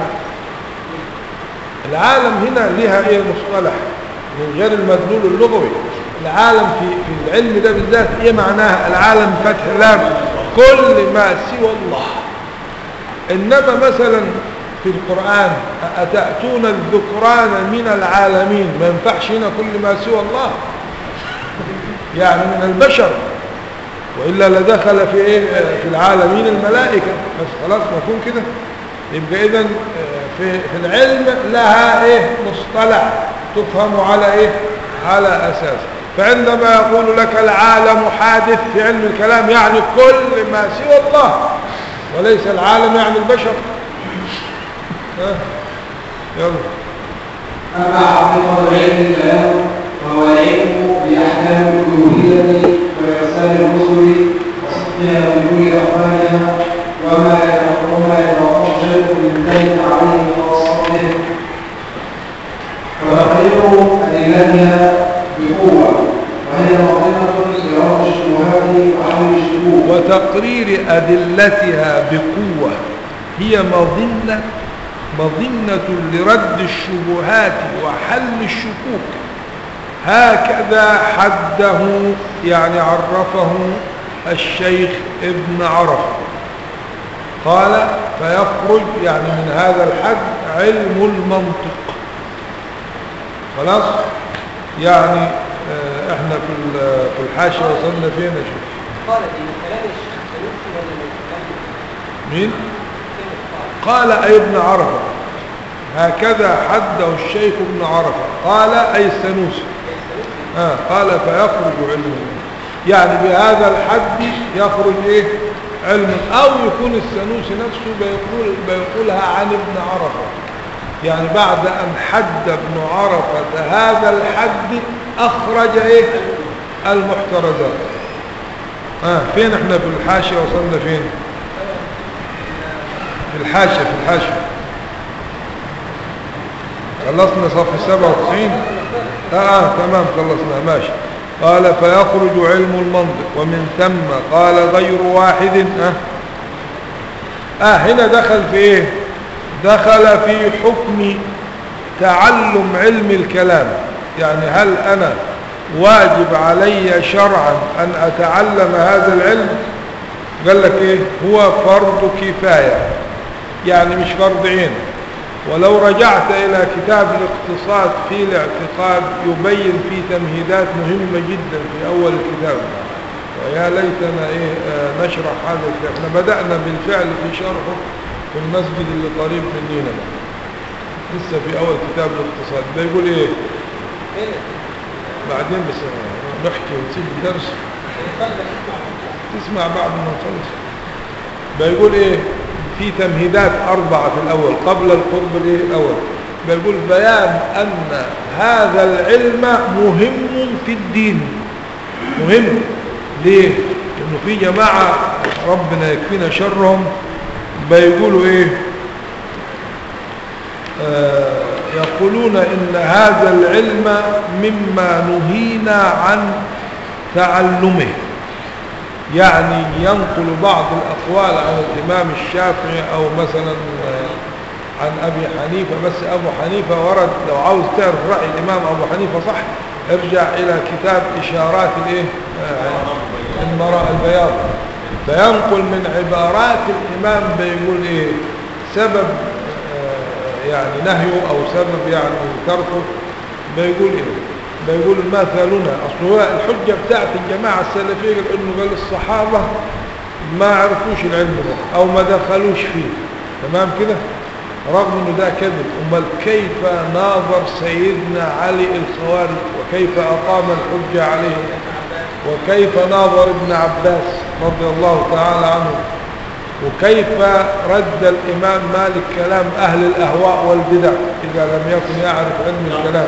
العالم هنا لها ايه مصطلح من غير المدلول اللغوي العالم في في العلم ده بالذات ايه معناها العالم فتح لام كل ما سوى الله انما مثلا في القرآن أتأتون الذكران من العالمين ما ينفعش هنا كل ما سوى الله يعني من البشر وإلا لدخل في إيه في العالمين الملائكة بس خلاص مفهوم كده يبقى إذا في, في العلم لها إيه مصطلح تفهم على إيه على أساس فعندما يقول لك العالم حادث في علم الكلام يعني كل ما سوى الله وليس العالم يعني البشر ها يلا أما حقيقة العلم الكلام فهو العلم بأحكام الألوهية وإرسال الرسل وصدقها بكل أخبارها وما وما يتوقف شيء من ذلك عليه خاصته وتقرير أدلتها بقوة وهي مظنة لرد الشبهات وحل الشكوك وتقرير أدلتها بقوة هي مظنة مظنة لرد الشبهات وحل الشكوك هكذا حده يعني عرفه الشيخ ابن عرفة قال فيخرج يعني من هذا الحد علم المنطق خلاص يعني آه، احنا في ال- في الحاشية وصلنا فين يا شيخ قال ان كلام الشيخ سنوسي ولا من كلام مين كلمة قال قال أي ابن عرفة هكذا حده الشيخ ابن عرفة قال أي السنوسي آه قال فيخرج علم يعني بهذا الحد يخرج ايه علم او يكون السنوسي نفسه بيقول بيقولها عن ابن عرفة يعني بعد ان حد ابن عرفة هذا الحد اخرج ايه المحترزات آه فين احنا في الحاشية وصلنا فين في الحاشية في الحاشية خلصنا صفحة 97 آه, آه تمام خلصنا ماشي قال فيخرج علم المنطق ومن ثم قال غير واحد آه, آه هنا دخل في ايه دخل في حكم تعلم علم الكلام يعني هل انا واجب علي شرعا ان اتعلم هذا العلم قال لك ايه هو فرض كفاية يعني مش فرض عين ولو رجعت إلى كتاب الاقتصاد في الاعتقاد يبين فيه تمهيدات مهمة جدا في أول الكتاب ويا ليتنا إيه آه نشرح هذا الكتاب احنا بدأنا بالفعل في شرحه في المسجد اللي قريب مننا لسه في أول كتاب الاقتصاد ده يقول إيه بعدين بس نحكي ونسيب الدرس تسمع بعد ما نخلص بيقول ايه في تمهيدات أربعة في الأول قبل القرب الايه الأول بيقول بيان أن هذا العلم مهم في الدين مهم ليه لأنه في جماعة ربنا يكفينا شرهم بيقولوا ايه آه يقولون إن هذا العلم مما نهينا عن تعلمه يعني ينقل بعض الأقوال عن الإمام الشافعي أو مثلا عن أبي حنيفة بس أبو حنيفة ورد لو عاوز تعرف رأي الإمام أبو حنيفة صح ارجع إلى كتاب إشارات الإيه آه، المراء البياض فينقل من عبارات الإمام بيقول إيه سبب آه، يعني نهيه أو سبب يعني تركه بيقول إيه بيقول مثلنا أصل هو الحجة بتاعت الجماعة السلفية إنه قال الصحابة ما عرفوش العلم ده أو ما دخلوش فيه تمام كده رغم انه ده كذب امال كيف ناظر سيدنا علي الخوارج وكيف اقام الحجة عليهم وكيف ناظر ابن عباس رضي الله تعالى عنه وكيف رد الامام مالك كلام اهل الاهواء والبدع اذا لم يكن يعرف علم الكلام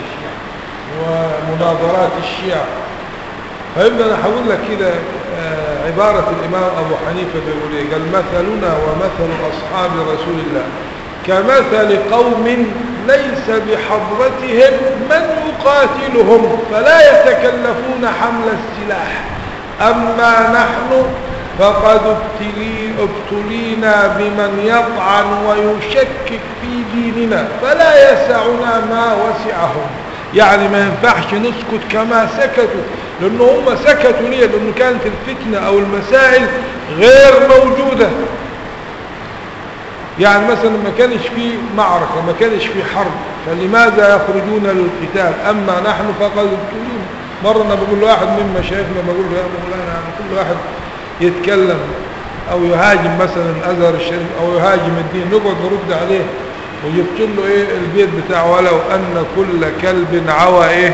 ومناظرات الشيعة فيبقى انا هقول لك كده آه، عبارة الامام ابو حنيفة بيقول ايه قال مثلنا ومثل اصحاب رسول الله كمثل قوم ليس بحضرتهم من يقاتلهم فلا يتكلفون حمل السلاح أما نحن فقد ابتلي ابتلينا بمن يطعن ويشكك في ديننا فلا يسعنا ما وسعهم يعني ما ينفعش نسكت كما سكتوا لأنه هم سكتوا ليه لأنه كانت الفتنة أو المسائل غير موجودة يعني مثلا ما كانش في معركة ما كانش في حرب فلماذا يخرجون للقتال أما نحن فقد ابتلينا مرة أنا بقول لواحد من مشايخنا بقول له يا مولانا يعني كل واحد يتكلم أو يهاجم مثلا الأزهر الشريف أو يهاجم الدين نقعد نرد عليه وجبت له إيه البيت بتاعه ولو أن كل كلب عوى إيه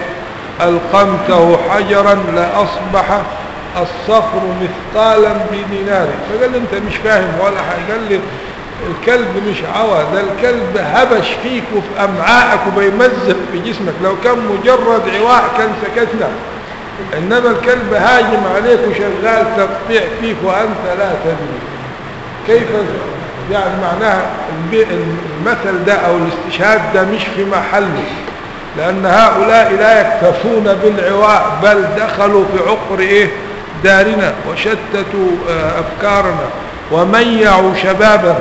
ألقمته حجرا لأصبح الصخر مثقالا بدينار فقال لي أنت مش فاهم ولا حاجة قال لي الكلب مش عوى ده الكلب هبش فيك وفي أمعائك وبيمزق في جسمك لو كان مجرد عواء كان سكتنا إنما الكلب هاجم عليك وشغال تقطيع فيك وأنت لا تدري كيف يعني معناها البي- المثل ده أو الاستشهاد ده مش في محله لأن هؤلاء لا يكتفون بالعواء بل دخلوا في عقر إيه دارنا وشتتوا آه، أفكارنا وميعوا شبابنا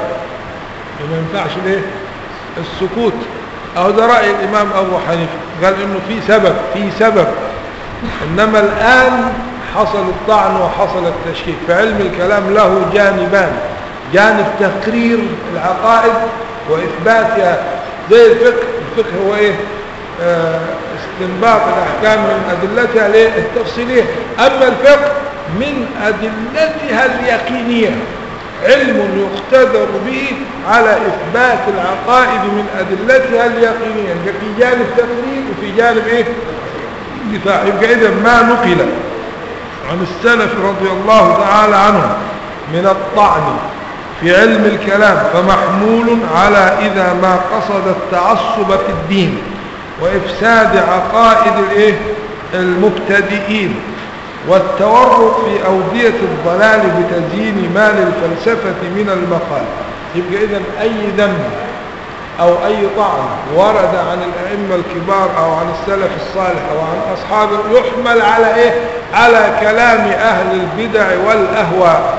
ما ينفعش ليه السكوت أو ده رأي الإمام أبو حنيفة قال إنه في سبب في سبب إنما الآن حصل الطعن وحصل التشكيك فعلم الكلام له جانبان جانب تقرير العقائد وإثباتها زي الفقه الفقه هو إيه آه استنباط الأحكام من أدلتها ليه التفصيلية أما الفقه من أدلتها اليقينية علم يقتدر به على إثبات العقائد من أدلتها اليقينية يبقى في جانب تقرير وفي جانب إيه دفاع يبقى إذا ما نقل عن السلف رضي الله تعالى عنهم من الطعن في علم الكلام فمحمول على إذا ما قصد التعصب في الدين وإفساد عقائد الإيه المبتدئين والتورط في أودية الضلال بتزيين ما للفلسفة من المقال يبقى إذا أي ذنب أو أي طعن ورد عن الأئمة الكبار أو عن السلف الصالح أو عن أصحابه يحمل على إيه؟ على كلام أهل البدع والأهواء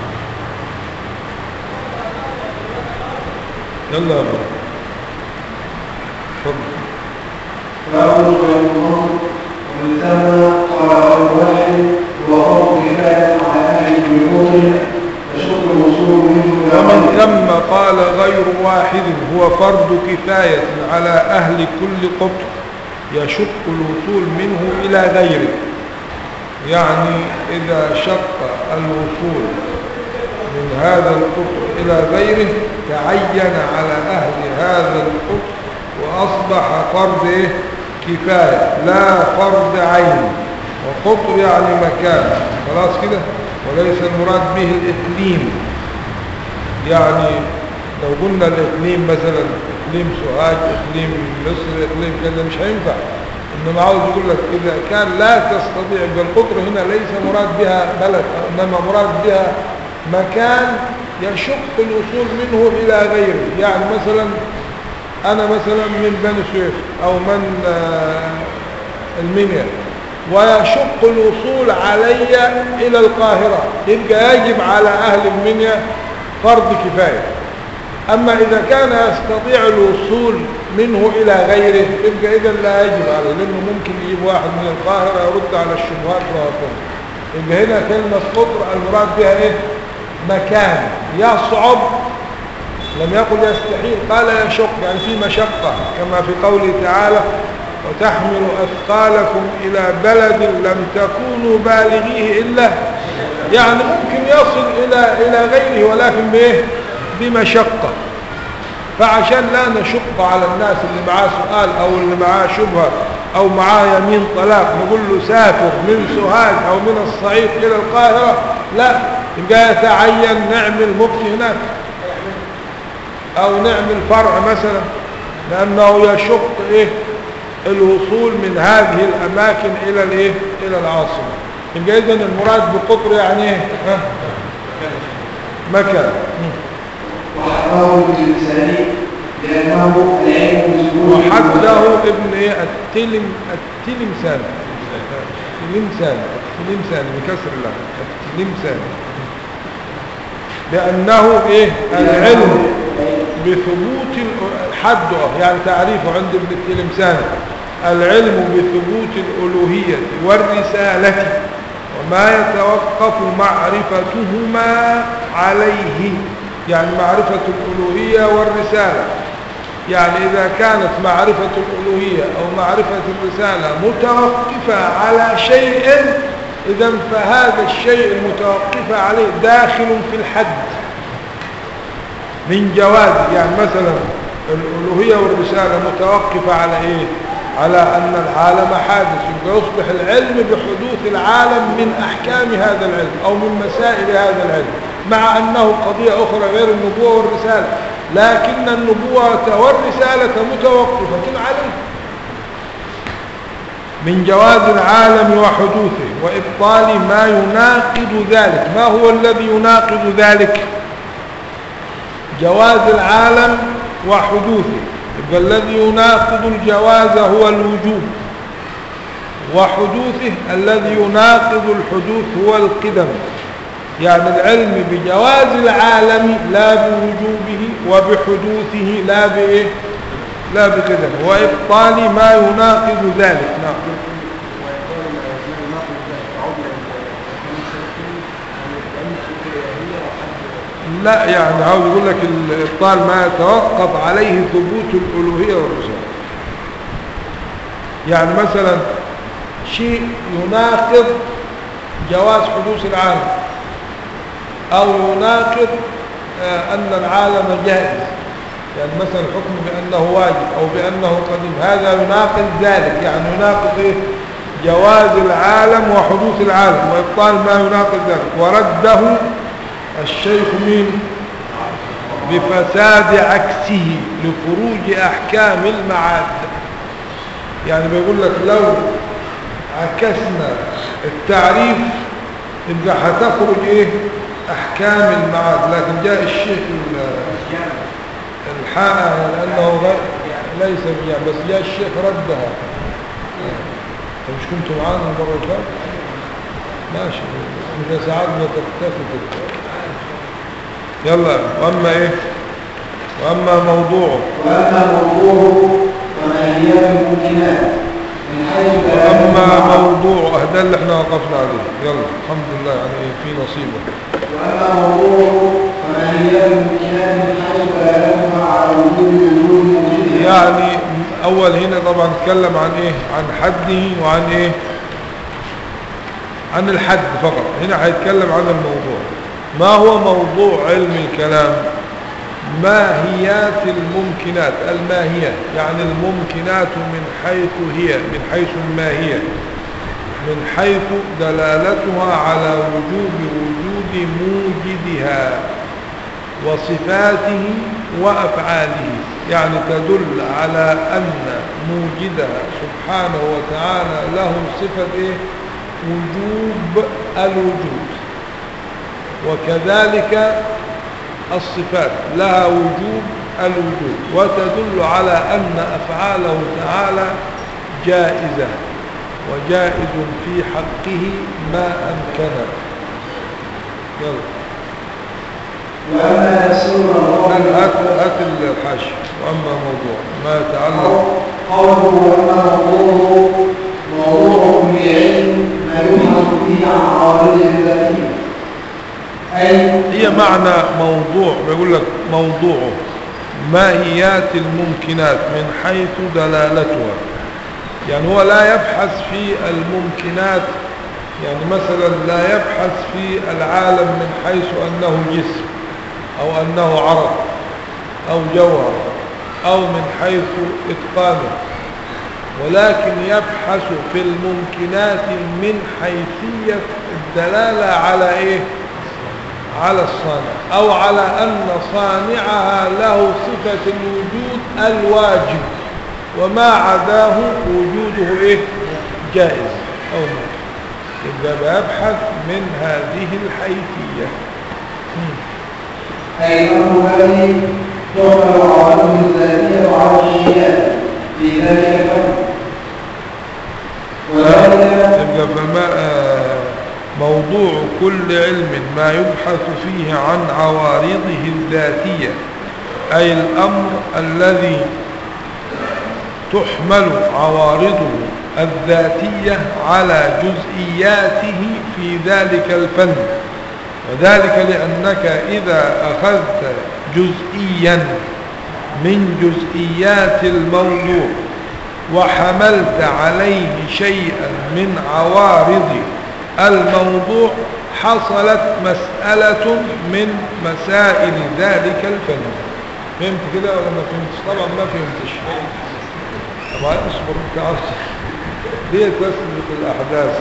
يلا يا بابا. اتفضل فأول المرء والثانى قال غير واحد وفرض كفاية على أهل البيوت يشق الوصول منه إلى ومن غيره. ثم قال غير واحد هو فرض كفاية على أهل كل قطر يشق الوصول منه إلى غيره يعني إذا شق الوصول من هذا القطر إلى غيره تعين على أهل هذا القطر وأصبح فرض إيه؟ كفاية لا فرض عين وقطر يعني مكان خلاص كده وليس المراد به الإقليم يعني لو قلنا الإقليم مثلا إقليم سوهاج إقليم مصر إقليم كذا مش هينفع إنما عاوز يقول لك إذا كان لا تستطيع بالقطر هنا ليس مراد بها بلد إنما مراد بها مكان يشق الوصول منه إلى غيره يعني مثلا أنا مثلا من بني سويف أو من آه، المنيا ويشق الوصول علي إلى القاهرة يبقى يجب على أهل المنيا فرض كفاية أما إذا كان يستطيع الوصول منه إلى غيره يبقى إذا لا يجب عليه لأنه ممكن يجيب واحد من القاهرة يرد على الشبهات وهكذا يبقى هنا كلمة قطر المراد بها إيه؟ مكان يصعب لم يقل يستحيل قال يشق يعني في مشقة كما في قوله تعالى وتحمل أثقالكم إلى بلد لم تكونوا بالغيه إلا يعني ممكن يصل إلى إلى غيره ولكن بإيه بمشقة فعشان لا نشق على الناس اللي معاه سؤال أو اللي معاه شبهة أو معاه يمين طلاق نقول له سافر من سوهاج أو من الصعيد إلى القاهرة لا يبقى يتعين نعمل مفتي هناك أو نعمل فرع مثلا لأنه يشق إيه الوصول من هذه الأماكن إلى الإيه إلى العاصمة يبقى إذن المراد بقطر يعني إيه ها؟ مكان وحفظه باللساني لأنه العلم بسهولة وحده ابن ايه التلم التلمسان التلمسان التلمسان بكسر الله التلمسان لأنه ايه العلم بثبوت ال- حده يعني تعريفه عند ابن التلمسان العلم بثبوت الألوهية والرسالة وما يتوقف معرفتهما عليه يعني معرفة الألوهية والرسالة يعني إذا كانت معرفة الألوهية أو معرفة الرسالة متوقفة على شيء إذا فهذا الشيء المتوقف عليه داخل في الحد من جواز يعني مثلا الألوهية والرسالة متوقفة على إيه على أن العالم حادث يبقى يصبح العلم بحدوث العالم من أحكام هذا العلم أو من مسائل هذا العلم مع أنه قضية أخرى غير النبوة والرسالة لكن النبوة والرسالة متوقفة عليه من جواز العالم وحدوثه وإبطال ما يناقض ذلك ما هو الذي يناقض ذلك جواز العالم وحدوثه يبقى الذي يناقض الجواز هو الوجوب وحدوثه الذي يناقض الحدوث هو القدم يعني العلم بجواز العالم لا بوجوبه وبحدوثه لا بإيه لا بقدم وإبطال ما يناقض ذلك نعم لا يعني عاوز يقول لك الإبطال ما يتوقف عليه ثبوت الألوهية والرسالة يعني مثلا شيء يناقض جواز حدوث العالم أو يناقض آه، أن العالم جائز يعني مثلا الحكم بأنه واجب أو بأنه قديم هذا يناقض ذلك يعني يناقض إيه؟ جواز العالم وحدوث العالم وإبطال ما يناقض ذلك ورده الشيخ مين بفساد عكسه لخروج أحكام المعاد يعني بيقول لك لو عكسنا التعريف يبقى هتخرج ايه احكام المعاد لكن جاء الشيخ ال- الحاء لانه غير ليس بيع بس جاء الشيخ ردها انت مش كنتوا معانا المره اللي فاتت ماشي اذا ساعدنا تكتفي بالتالي. يلا واما ايه واما موضوعه وأما موضوعه وماهيات الممكنات من حيث واما موضوعه ده اللي احنا وقفنا عليه يلا الحمد لله يعني في نصيبه وأما موضوعه وماهيات الممكنات من حيث دلالتها على وجود وجود موجودها يعني اول هنا طبعا نتكلم عن ايه عن حده وعن ايه عن الحد فقط هنا هيتكلم عن الموضوع ما هو موضوع علم الكلام ماهيات الممكنات الماهية يعني الممكنات من حيث هي من حيث الماهية من حيث دلالتها على وجوب وجود موجدها وصفاته وأفعاله يعني تدل على أن موجدها سبحانه وتعالى له صفة إيه؟ وجوب الوجود وكذلك الصفات لها وجوب الوجود وتدل على أن أفعاله تعالى جائزة وجائز في حقه ما أمكنه يلا وأما تفسير هات الموضوع هات الحاشية وأما موضوع ما يتعلق قوله وأما موضوعه موضوع بعلم ما يبحث فيه عن عوارض الذاتية أي هي معنى موضوع بيقول لك موضوعه ماهيات الممكنات من حيث دلالتها يعني هو لا يبحث في الممكنات يعني مثلا لا يبحث في العالم من حيث أنه جسم أو أنه عرق أو جوهر أو من حيث إتقانه ولكن يبحث في الممكنات من حيثية الدلالة على إيه على الصانع أو على أن صانعها له صفة الوجود الواجب وما عداه وجوده إيه جائز أو ممكن يبقى بيبحث من هذه الحيثية مم. أي الأمر الذي تحمل عوارضه الذاتية وعلى الأشياء في ذلك الفن وذلك يبقى فما آه، موضوع كل علم ما يبحث فيه عن عوارضه الذاتية أي الأمر الذي تحمل عوارضه الذاتية على جزئياته في ذلك الفن وذلك لأنك إذا أخذت جزئيا من جزئيات الموضوع وحملت عليه شيئا من عوارض الموضوع حصلت مسألة من مسائل ذلك الفن فهمت كده ولا ما فهمتش طبعا ما فهمتش طبعا اصبر انت عارف دي تثبت الأحداث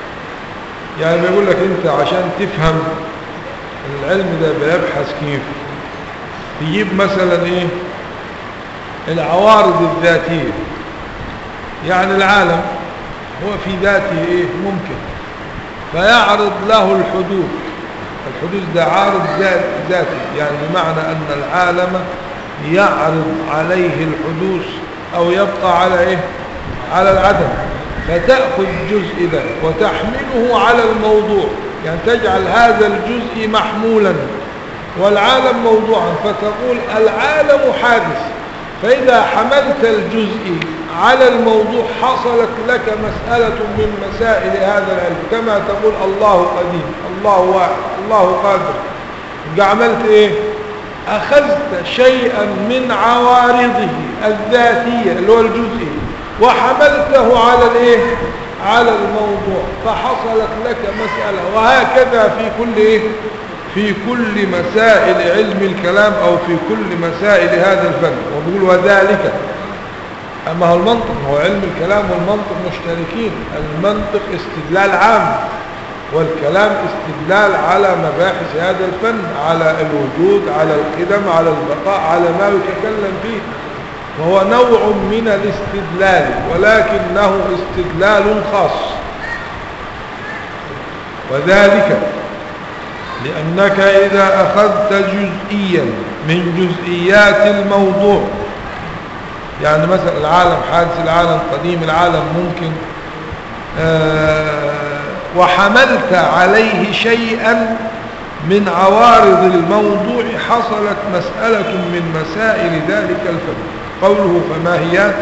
يعني بيقول لك انت عشان تفهم العلم ده بيبحث كيف تجيب مثلا ايه العوارض الذاتية يعني العالم هو في ذاته ايه ممكن فيعرض له الحدوث الحدوث ده عارض ذات ذاتي يعني بمعنى ان العالم يعرض عليه الحدوث او يبقى على ايه على العدم فتأخذ الجزء ده وتحمله على الموضوع يعني تجعل هذا الجزء محمولا والعالم موضوعا فتقول العالم حادث فإذا حملت الجزء على الموضوع حصلت لك مسألة من مسائل هذا العلم كما تقول الله قديم الله واحد الله قادر يبقى عملت ايه أخذت شيئا من عوارضه الذاتية اللي هو الجزئي وحملته على الايه على الموضوع فحصلت لك مسألة وهكذا في كل ايه في كل مسائل علم الكلام او في كل مسائل هذا الفن وبيقول وذلك اما هو المنطق هو علم الكلام والمنطق مشتركين المنطق استدلال عام والكلام استدلال على مباحث هذا الفن على الوجود على القدم على البقاء على ما يتكلم فيه وهو نوع من الاستدلال ولكنه استدلال خاص وذلك لأنك إذا أخذت جزئيا من جزئيات الموضوع يعني مثلا العالم حادث العالم قديم العالم ممكن آه وحملت عليه شيئا من عوارض الموضوع حصلت مسألة من مسائل ذلك الفن قوله فماهيات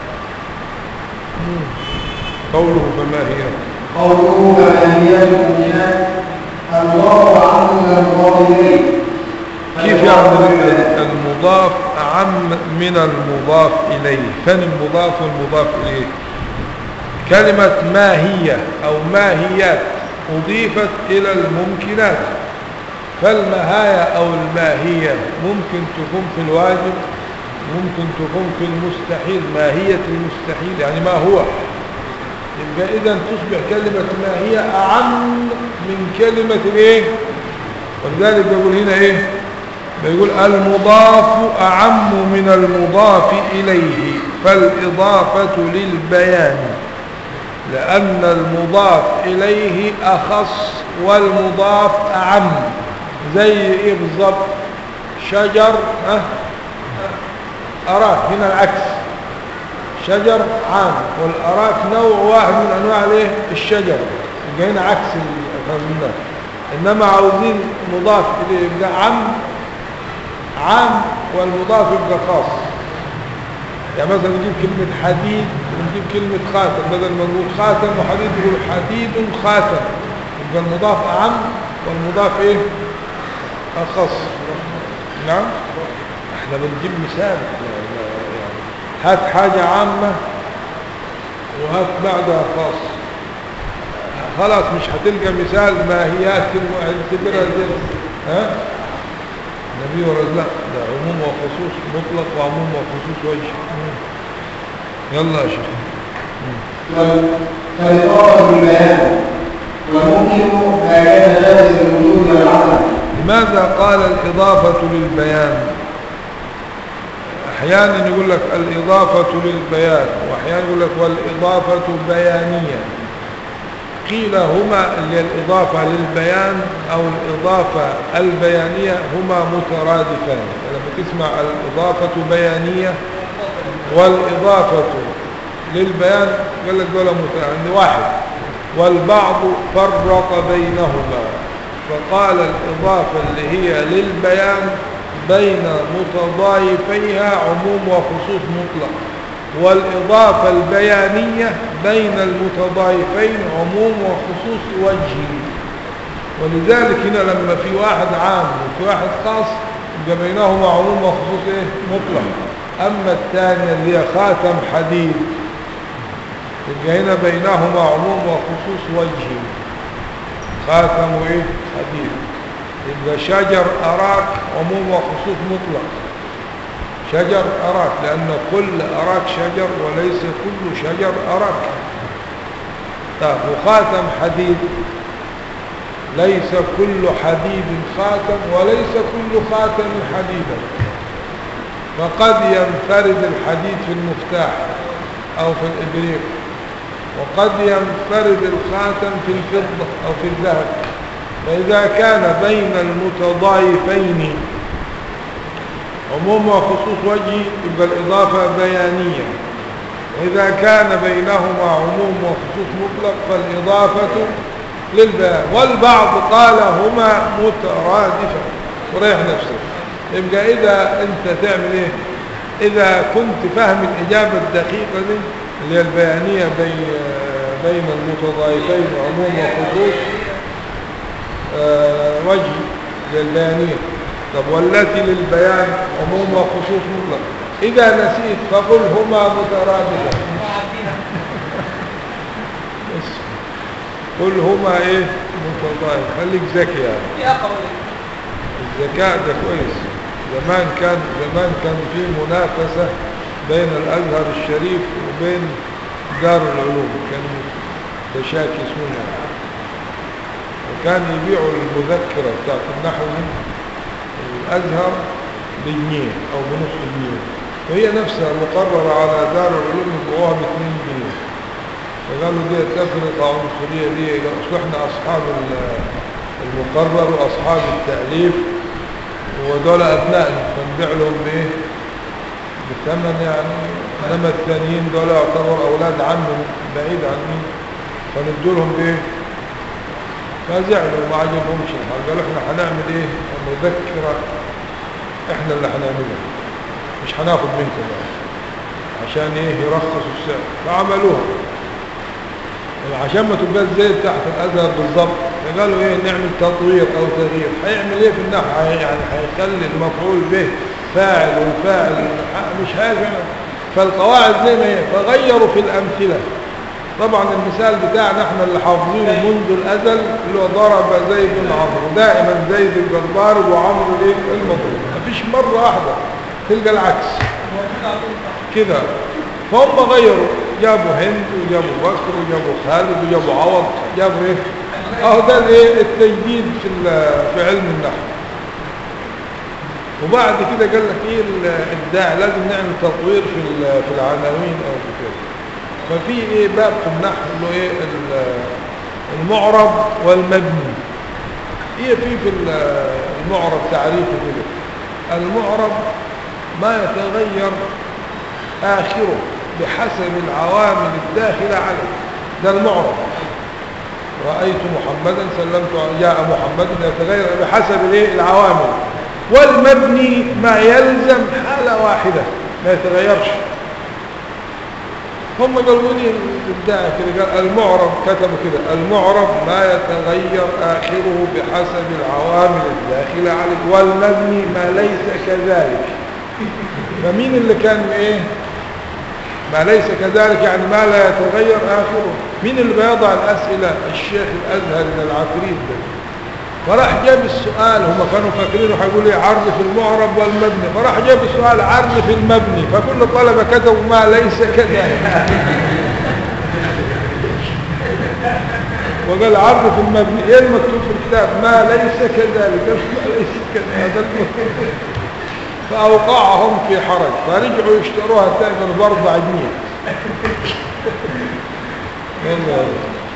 مم. قوله فماهيات قوله فماهيات المؤمنات المضاف عنه المضاف إليه كيف يعني المضاف أعم من المضاف إليه فن المضاف والمضاف إليه كلمة ماهية أو ماهيات أضيفت إلى الممكنات فالمهاية أو الماهية ممكن تكون في الواجب ممكن تكون في المستحيل ماهية المستحيل يعني ما هو يبقى إذا تصبح كلمة ماهية أعم من كلمة إيه ولذلك بيقول هنا إيه بيقول المضاف أعم من المضاف إليه فالإضافة للبيان لأن المضاف إليه أخص والمضاف أعم زي إيه بالضبط شجر أه أراك هنا العكس شجر عام والأراك نوع واحد من أنواع الايه الشجر يبقى هنا عكس الفهمنا إنما عاوزين مضاف إليه يبقى عم عام والمضاف يبقى خاص يعني مثلا نجيب كلمة حديد ونجيب كلمة خاتم بدل ما نقول خاتم وحديد نقول حديد خاتم يبقى المضاف أعم والمضاف إيه أخص نعم احنا بنجيب مثال هات حاجة عامة وهات بعدها خاص خلاص مش هتلقى مثال ماهيات اعتبرها زي ها النبي ورد لا ده عموم وخصوص مطلق وعموم وخصوص وجه يلا يا شيخ فالإضافة بالبيان والممكن ما كان جائز الوجود والعدم لماذا قال الإضافة للبيان أحيانا يقول لك الإضافة للبيان وأحيانا يقول لك والإضافة بيانية قيل هما اللي الإضافة للبيان أو الإضافة البيانية هما مترادفان لما تسمع الإضافة بيانية والإضافة للبيان قال لك دول مترادفان واحد والبعض فرق بينهما فقال الإضافة اللي هي للبيان بين متضايفيها عموم وخصوص مطلق والإضافة البيانية بين المتضايفين عموم وخصوص وجهي ولذلك هنا لما في واحد عام وفي واحد خاص يبقى بينهما عموم وخصوص ايه مطلق أما الثانية اللي هي خاتم حديد يبقى هنا بينهما عموم وخصوص وجهي خاتم ايه حديد يبقى شجر أراك عموم وخصوص مطلق شجر أراك لأن كل أراك شجر وليس كل شجر أراك طيب وخاتم حديد ليس كل حديد خاتم وليس كل خاتم حديدا فقد ينفرد الحديد في المفتاح أو في الإبريق وقد ينفرد الخاتم في الفضة أو في الذهب فإذا كان بين المتضايفين عموم وخصوص وجهي يبقى الإضافة بيانية وإذا كان بينهما عموم وخصوص مطلق فالإضافة للبيان والبعض قال هما مترادفة وريح نفسك يبقى إذا أنت تعمل إيه إذا كنت فاهم الإجابة الدقيقة دي اللي هي البيانية بين بين المتضايفين عموم وخصوص آه وجه للبيانية طب والتي للبيان عموم وخصوص مطلق إذا نسيت فقل هما مترادفة بس. قل هما إيه متضايف خليك ذكي يعني في أقرب الذكاء ده كويس زمان كان زمان كان في منافسة بين الأزهر الشريف وبين دار العلوم كان تشاكي اسمها وكان يبيعوا المذكرة بتاعت النحو من الأزهر بجنيه أو بنص جنيه وهي نفسها مقررة على دار العلوم يبيعوها باتنين جنيه فقالوا دي تفرقة عنصرية دي أصل احنا أصحاب ال- المقرر وأصحاب التأليف ودول أبنائنا فنبيع لهم بإيه؟ بثمن يعني إنما الثانيين دول يعتبر أولاد عم بعيد عن مين فندوا لهم بإيه؟ فزعلوا وما عجبهمش الحال قالوا احنا هنعمل ايه مذكرة احنا اللي هنعملها مش هناخد منكم بقى عشان ايه يرخصوا السعر فعملوها عشان ما تبقاش زي بتاعت الازهر بالظبط فقالوا ايه نعمل تطوير او تغيير هيعمل ايه في النحو هي- يعني هيخلي المفعول به فاعل والفاعل ح- مش هيفعل فالقواعد زي ما هي فغيروا في الامثله طبعا المثال بتاعنا احنا اللي حافظينه منذ الازل اللي هو ضرب زيد بن عمرو دائما زيد يبقى الضارب وعمرو ايه المضروب مفيش مره واحده تلقى العكس كده فهم غيروا جابوا هند وجابوا بكر وجابوا خالد وجابوا عوض جابوا ايه اهو ده الايه التجديد في ال- في علم النحو وبعد كده قال لك ايه الابداع لازم نعمل تطوير في ال- في العناوين او في كده ففي ايه باب في النحو اللي هو ايه ال- المعرب والمبني ايه في في ال- المعرب تعريفه كده المعرب ما يتغير آخره بحسب العوامل الداخلة عليه ده المعرب رأيت محمدا سلمت على- جاء محمد يتغير بحسب الايه العوامل والمبني ما يلزم حالة واحدة ما يتغيرش هم قالوا لي الداعي كده قال المعرب كتبوا كده المعرب ما يتغير آخره بحسب العوامل الداخلة عليه والمبني ما ليس كذلك فمين اللي كان ايه ما ليس كذلك يعني ما لا يتغير آخره مين اللي بيضع الأسئلة الشيخ الأزهر من العفريت ده فراح جاب السؤال هم كانوا فاكرينه هيقول ايه عرض في المعرب والمبني فراح جاب السؤال عرض في المبني فكل الطلبة كتبوا ما ليس كذلك وقال عرض في المبني ايه المكتوب في الكتاب ما ليس كذلك قال ما ليس كذلك هذا المكتوب. فأوقعهم في حرج فرجعوا يشتروها تاني بأربع جنيه والله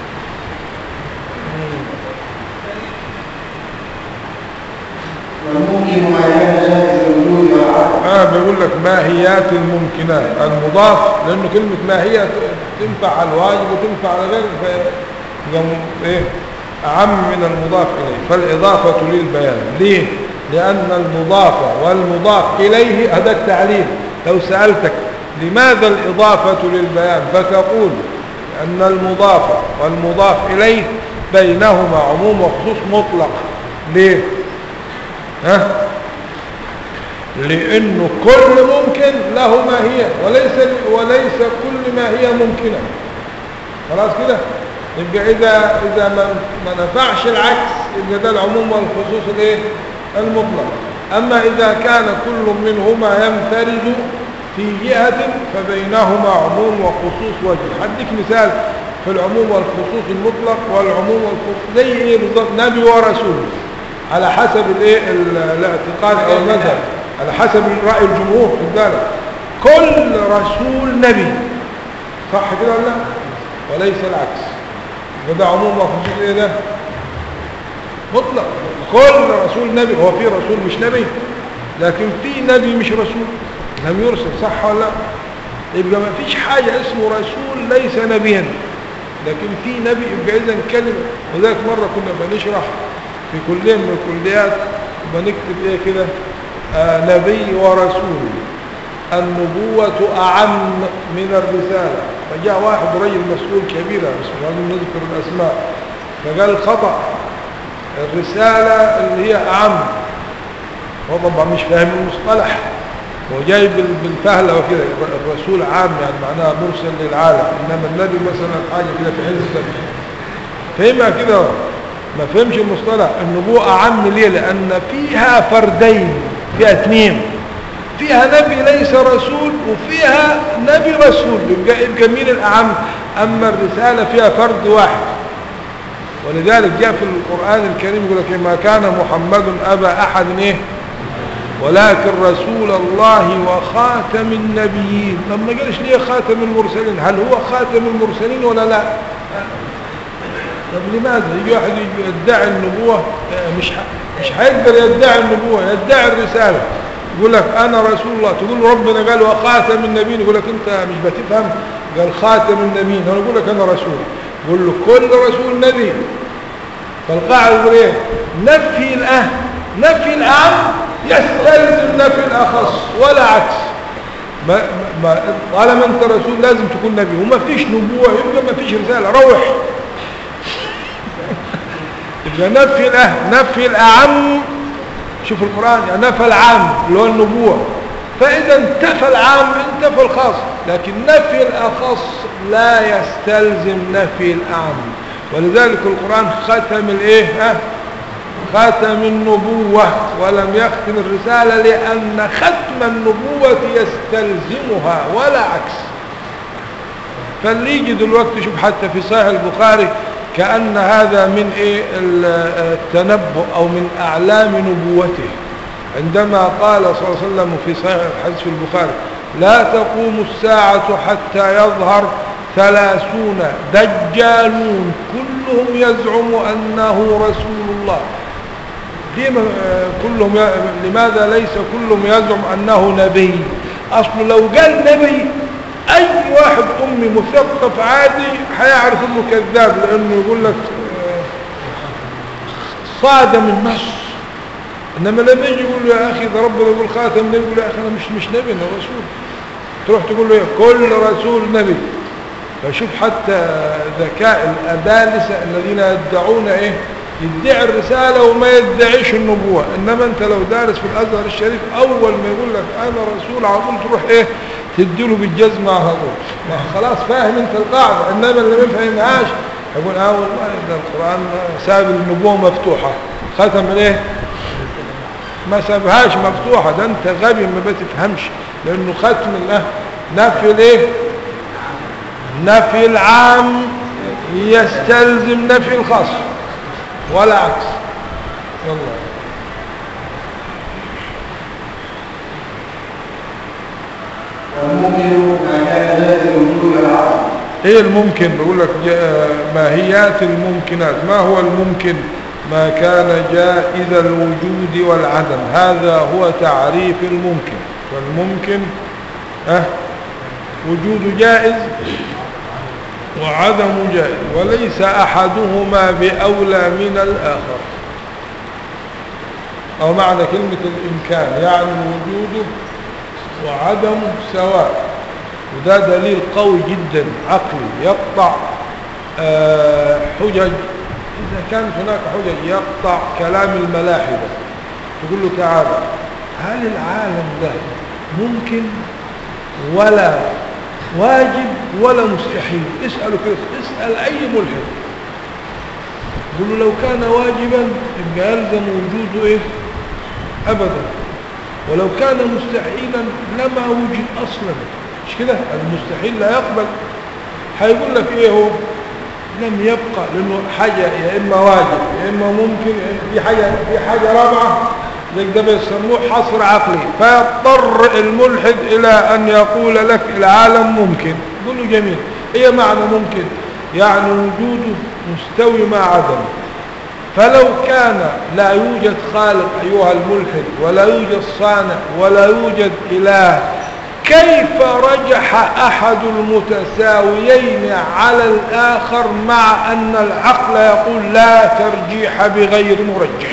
والممكن ما كان جائز الوجود والعقل اه بيقول لك ماهيات الممكنات المضاف لانه كلمة ماهية تنفع على الواجب وتنفع على غيره ف- ايه اعم من المضاف اليه فالاضافة للبيان ليه لان المضاف والمضاف اليه هذا التعليل لو سألتك لماذا الاضافة للبيان فتقول ان المضاف والمضاف اليه بينهما عموم وخصوص مطلق ليه ها لانه كل ممكن له ماهية وليس وليس كل ماهية ممكنة خلاص كده يبقى اذا اذا ما ما نفعش العكس يبقى ده العموم والخصوص الايه المطلق اما اذا كان كل منهما ينفرد في جهة فبينهما عموم وخصوص وجه هديك مثال في العموم والخصوص المطلق والعموم والخصوص زي ايه بالظبط نبي ورسول على حسب الايه ال- الاعتقاد او المذهب على حسب رأي الجمهور خد بالك كل رسول نبي صح كده ولا لا وليس العكس وده عموم وخصوص ايه ده مطلق كل رسول نبي هو في رسول مش نبي لكن في نبي مش رسول لم يرسل صح ولا لا يبقى ما فيش حاجة اسمه رسول ليس نبيا لكن في نبي يبقى اذا كلمة وذلك مرة كنا بنشرح في كلية من الكليات بنكتب ايه كده آه نبي ورسول النبوة أعم من الرسالة فجاء واحد رجل مسؤول كبير بس لازم نذكر الأسماء فقال خطأ الرسالة اللي هي أعم هو طبعا مش فاهم المصطلح هو جاي بال- بالفهلة وكده الرسول عام يعني معناها مرسل للعالم إنما النبي مثلا حاجة كده في حزب فهمها كده ما فهمش المصطلح النبوءة أعم ليه لأن فيها فردين فيها اثنين فيها نبي ليس رسول وفيها نبي رسول يبقى, يبقى مين الأعم أما الرسالة فيها فرد واحد ولذلك جاء في القرآن الكريم يقول لك ما كان محمد أبا أحد إيه ولكن رسول الله وخاتم النبيين لما قالش ليه خاتم المرسلين هل هو خاتم المرسلين ولا لا طب لماذا يجي واحد يجي يدعي النبوة آه، مش ح- مش هيقدر يدعي النبوة يدعي الرسالة يقول لك أنا رسول الله تقول له ربنا قال وخاتم النبيين يقول لك أنت مش بتفهم قال خاتم النبيين أنا أقول لك أنا رسول يقول له كل رسول نبي فالقاعدة يقول إيه نفي الأه نفي الأعم يستلزم نفي الأخص ولا عكس ما ما طالما أنت رسول لازم تكون نبي وما فيش نبوة يبقى ما فيش رسالة روح يبقى نفي الأه نفي الأعم شوف القرآن يعني نفى العام اللي هو النبوة فإذا انتفى العام انتفى الخاص لكن نفي الأخص لا يستلزم نفي الأعم ولذلك القرآن ختم الايه ها ختم النبوة ولم يختم الرسالة لأن ختم النبوة يستلزمها ولا عكس فاللي يجي دلوقتي شوف حتى في صحيح البخاري كأن هذا من إيه ال- التنبؤ أو من أعلام نبوته عندما قال صلى الله عليه وسلم في صحيح الحديث في البخاري لا تقوم الساعة حتى يظهر ثلاثون دجالون كلهم يزعم أنه رسول الله ليه كلهم ي- لماذا ليس كلهم يزعم أنه نبي أصله لو قال نبي أي واحد أمي مثقف عادي هيعرف أنه كذاب لأنه يقول لك آه، صادم النص انما لما يجي يقول له يا اخي ده ربنا يقول خاتم النبي يقول له يا اخي انا مش مش نبي انا رسول تروح تقول له إيه؟ كل رسول نبي فشوف حتى ذكاء الابالسه الذين يدعون ايه يدعي الرسالة وما يدعيش النبوة إنما أنت لو دارس في الأزهر الشريف أول ما يقول لك أنا رسول على طول تروح إيه تديله بالجزمة على طول ما خلاص فاهم أنت القاعدة إنما اللي ما يفهمهاش يقول آه والله ده القرآن ساب النبوة مفتوحة ختم الإيه ما سابهاش مفتوحة ده أنت غبي ما بتفهمش لأنه ختم الله نفي الإيه نفي العام يستلزم نفي الخاص ولا عكس والله والممكن ما كان ذات الوجود والعقل ايه الممكن بقول لك جا- ماهيات الممكنات ما هو الممكن ما كان جائز الوجود والعدم هذا هو تعريف الممكن والممكن أه وجود جائز وعدم جائز وليس أحدهما بأولى من الآخر أو معنى كلمة الإمكان يعني وجوده وعدمه سواء وده دليل قوي جدا عقلي يقطع آه، حجج إذا كانت هناك حجج يقطع كلام الملاحدة تقول له تعالى هل العالم ده ممكن ولا واجب ولا مستحيل اسأله كده اسأل أي ملحد يقول له لو كان واجبا يبقى يلزم وجوده ايه ابدا ولو كان مستحيلا لما وجد اصلا مش كده المستحيل لا يقبل هيقول لك ايه هو لم يبقى لانه حاجه يا اما واجب يا اما ممكن يا إما في حاجه في حاجه رابعه زي ده بيسموه حصر عقلي فيضطر الملحد الى ان يقول لك العالم ممكن يقول له جميل ايه معنى ممكن يعني وجوده مستوي مع عدمه فلو كان لا يوجد خالق أيها الملحد ولا يوجد صانع ولا يوجد إله كيف رجح أحد المتساويين على الآخر مع أن العقل يقول لا ترجيح بغير مرجح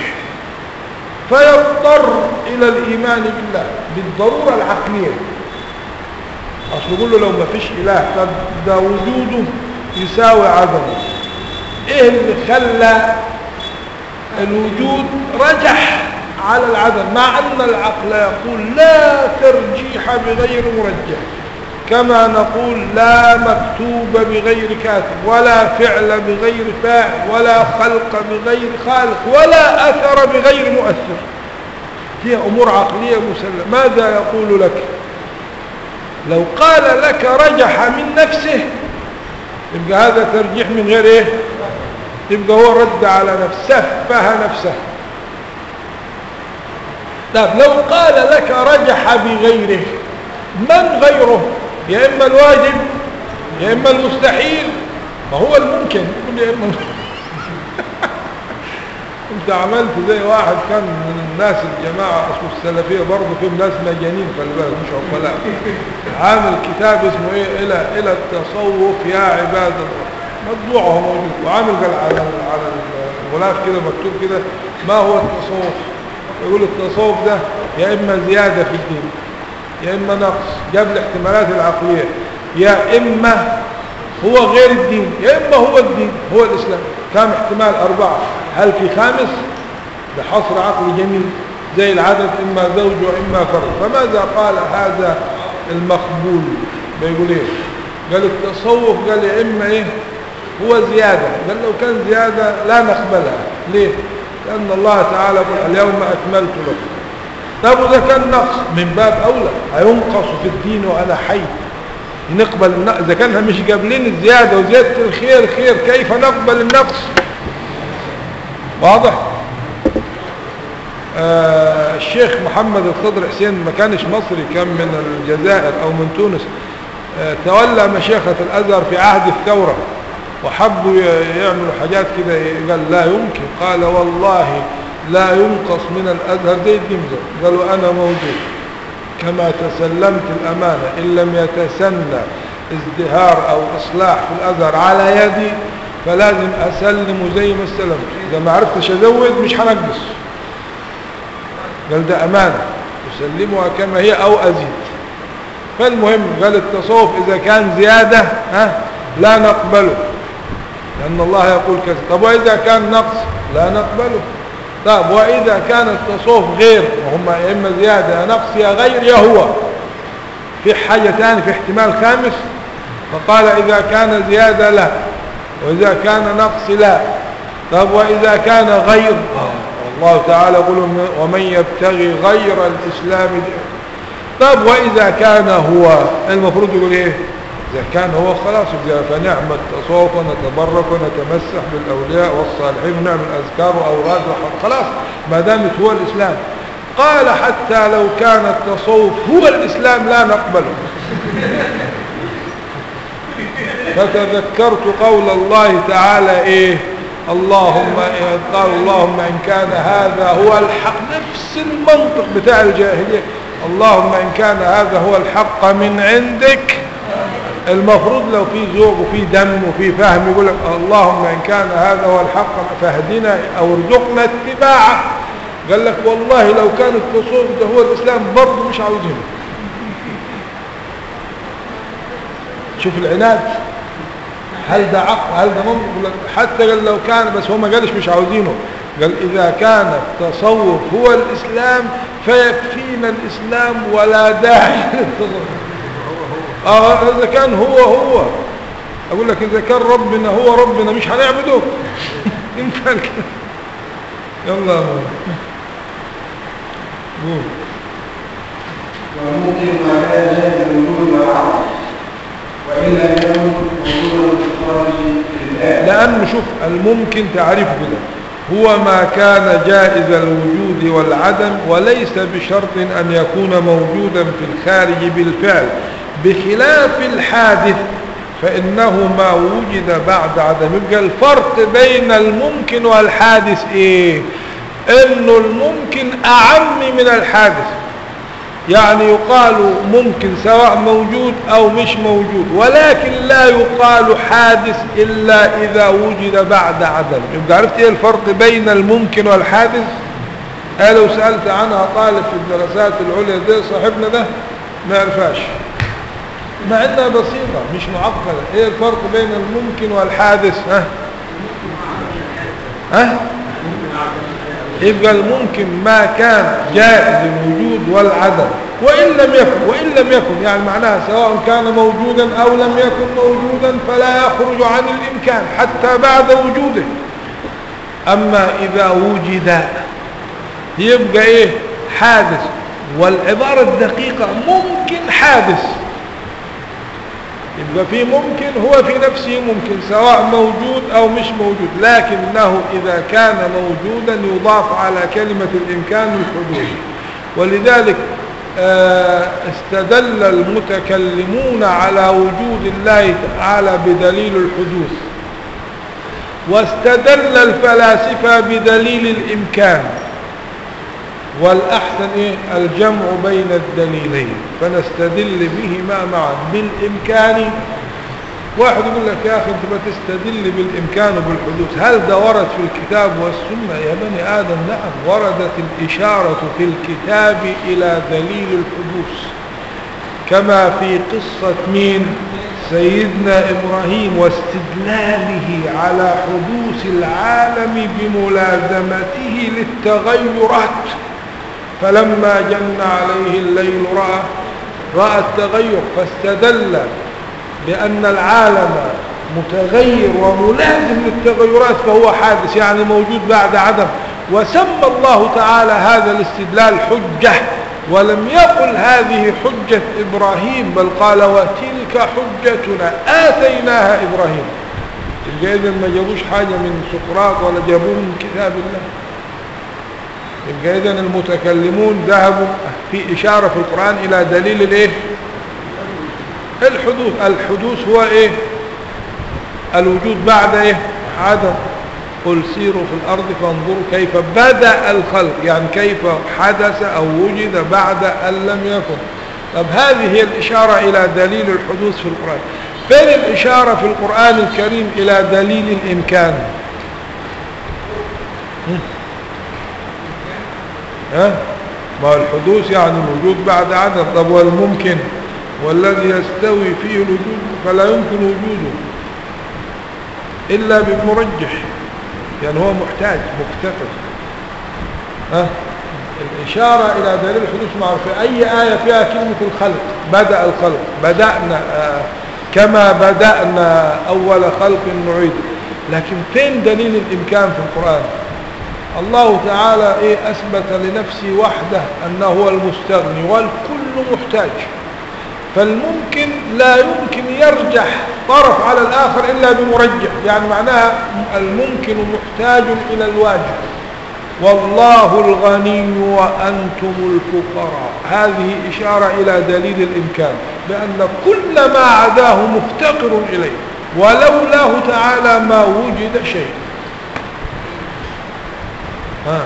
فيضطر إلى الإيمان بالله بالضرورة العقلية أصل يقول له لو ما فيش إله طب ده وجوده يساوي عدمه إيه اللي خلى الوجود رجح على العدم مع أن العقل يقول لا ترجيح بغير مرجح كما نقول لا مكتوب بغير كاتب ولا فعل بغير فاعل ولا خلق بغير خالق ولا أثر بغير مؤثر هي أمور عقلية مسلمة ماذا يقول لك لو قال لك رجح من نفسه يبقى هذا ترجيح من غير ايه يبقى هو رد على نفسه سفه نفسه طيب لو قال لك رجح بغيره من غيره يا إما الواجب يا إما المستحيل ما هو الممكن يقول يا إما انت عملت زي واحد كان من الناس الجماعة اسمه السلفية برضه فيهم ناس مجانين خلي بالك مش عقلاء عامل كتاب اسمه ايه الى الى التصوف يا عباد الله مطبوع هو موجود وعامل قال على على الغلاف كده مكتوب كده ما هو التصوف يقول التصوف ده يا اما زيادة في الدين يا اما نقص جاب الاحتمالات العقلية يا اما هو غير الدين يا اما هو الدين هو الاسلام كم احتمال اربعة هل في خامس ده حصر عقلي جميل زي العدد اما زوج واما فرد فماذا قال هذا المقبول بيقول ايه قال التصوف قال يا اما ايه هو زيادة قال لو كان زيادة لا نقبلها ليه لأن الله تعالى يقول اليوم أكملت لكم طب وإذا كان نقص من باب أولى هينقص في الدين وأنا حي نقبل النقص إذا كانها مش قابلين الزيادة وزيادة الخير خير كيف نقبل النقص واضح آه الشيخ محمد الخضر حسين ما كانش مصري كان من الجزائر أو من تونس آه تولى مشيخة الأزهر في عهد الثورة وحبوا يعملوا حاجات كده قال لا يمكن قال والله لا ينقص من الأزهر زي الجمزة قالوا أنا موجود كما تسلمت الأمانة إن لم يتسنى ازدهار أو إصلاح في الأزهر على يدي فلازم أسلم زي ما استلمت إذا ما عرفتش أزود مش هنقص قال ده أمانة يسلمها كما هي أو أزيد فالمهم قال التصوف إذا كان زيادة ها لا نقبله لأن الله يقول كذا طب وإذا كان نقص لا نقبله طب وإذا كان التصوف غير وهم يا إما زيادة يا نقص يا غير يا هو في حاجة ثانية في احتمال خامس فقال إذا كان زيادة لا وإذا كان نقص لا طب وإذا كان غير الله تعالى يقول ومن يبتغي غير الإسلام دينا طب وإذا كان هو المفروض يقول إيه إذا كان هو خلاص يبقى فنعم التصوف ونتبرك ونتمسح بالأولياء والصالحين ونعمل أذكار وأوراد وحق خلاص ما دامت هو الإسلام قال حتى لو كان التصوف هو الإسلام لا نقبله فتذكرت قول الله تعالى إيه اللهم قال اللهم إن كان هذا هو الحق نفس المنطق بتاع الجاهلية اللهم إن كان هذا هو الحق من عندك المفروض لو في ذوق وفي دم وفي فهم يقول لك اللهم إن كان هذا هو الحق فاهدنا أو ارزقنا اتباعه قال لك والله لو كان التصوف ده هو الإسلام برضه مش عاوزينه شوف العناد هل ده عقل هل ده منطق حتى قال لو كان بس هو ما قالش مش عاوزينه قال إذا كان التصوف هو الإسلام فيكفينا الإسلام ولا داعي للتصوف آه إذا كان هو هو أقول لك إذا كان ربنا هو ربنا مش هنعبده ينفع كده يلا قول وممكن ما كان جاهز الوجود والعقل وإلا يكون وجود الخارج في الآن لأن شوف الممكن تعرفه كده هو ما كان جائز الوجود والعدم وليس بشرط أن يكون موجودا في الخارج بالفعل بخلاف الحادث فإنه ما وجد بعد عدم يبقى الفرق بين الممكن والحادث إيه إنه الممكن أعم من الحادث يعني يقال ممكن سواء موجود أو مش موجود ولكن لا يقال حادث إلا إذا وجد بعد عدم يبقى عرفت إيه الفرق بين الممكن والحادث أنا لو سألت عنها طالب في الدراسات العليا ده صاحبنا ده ما يعرفهاش مع انها بسيطة مش معقدة ايه الفرق بين الممكن والحادث ها ها يبقى الممكن ما كان جائز الوجود والعدم وإن لم يكن وإن لم يكن يعني معناها سواء كان موجودا أو لم يكن موجودا فلا يخرج عن الإمكان حتى بعد وجوده أما إذا وجد يبقى إيه حادث والعبارة الدقيقة ممكن حادث يبقى في ممكن هو في نفسه ممكن سواء موجود أو مش موجود لكنه إذا كان موجودا يضاف على كلمة الإمكان الحدوث ولذلك آه، استدل المتكلمون على وجود الله تعالى بدليل الحدوث واستدل الفلاسفة بدليل الإمكان والأحسن إيه؟ الجمع بين الدليلين فنستدل بهما معا بالإمكان واحد يقول لك يا أخي أنت بتستدل بالإمكان وبالحدوث هل ده ورد في الكتاب والسنة يا بني آدم نعم وردت الإشارة في الكتاب إلى دليل الحدوث كما في قصة مين سيدنا إبراهيم واستدلاله على حدوث العالم بملازمته للتغيرات فلما جن عليه الليل رأى رأى التغير فاستدل بأن العالم متغير وملازم للتغيرات فهو حادث يعني موجود بعد عدم وسمى الله تعالى هذا الاستدلال حجة ولم يقل هذه حجة إبراهيم بل قال وتلك حجتنا آتيناها إبراهيم يبقى إذا ما جابوش حاجة من سقراط ولا جابوه من كتاب الله يبقى إذا المتكلمون ذهبوا في إشارة في القرآن إلى دليل الإيه الحدوث الحدوث هو إيه الوجود بعد إيه عدم قل سيروا في الأرض فانظروا كيف بدأ الخلق يعني كيف حدث أو وجد بعد أن لم يكن طب هذه هي الإشارة إلى دليل الحدوث في القرآن فين الإشارة في القرآن الكريم إلى دليل الإمكان ها ما هو الحدوث يعني الوجود بعد عدم طب والممكن والذي يستوي فيه الوجود فلا يمكن وجوده إلا بمرجح يعني هو محتاج مكتفل ها الإشارة إلى دليل الحدوث معروف في أي آية فيها كلمة الخلق بدأ الخلق بدأنا آه كما بدأنا أول خلق نعيد لكن فين دليل الإمكان في القرآن الله تعالى إيه أثبت لنفسه وحده أنه هو المستغني والكل محتاج فالممكن لا يمكن يرجح طرف على الآخر إلا بمرجح يعني معناها الممكن محتاج إلى الواجب والله الغني وأنتم الفقراء هذه إشارة إلى دليل الإمكان بأن كل ما عداه مفتقر إليه ولولاه تعالى ما وجد شيء ها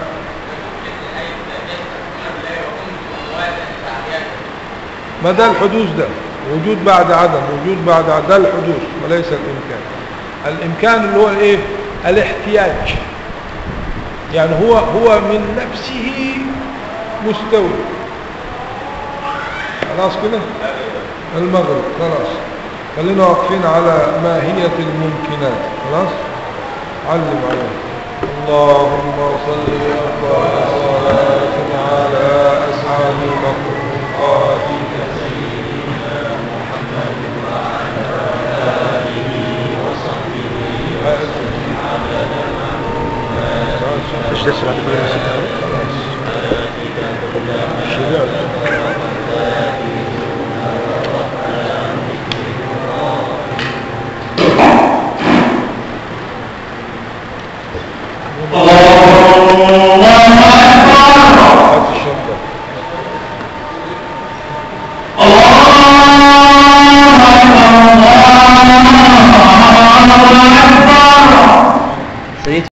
ما ده الحدوث ده وجود بعد عدم وجود بعد عدم ده الحدوث وليس الإمكان الإمكان اللي هو إيه الاحتياج يعني هو هو من نفسه مستوي خلاص كده المغرب خلاص خلينا واقفين على ماهية الممكنات خلاص علم عليه اللهم صل وسلم على أسعد مخلوقاتك سيدنا محمد وعلى آله وصحبه ايش ده السرعة اللي خلاص شبعت هات الشنطة سيد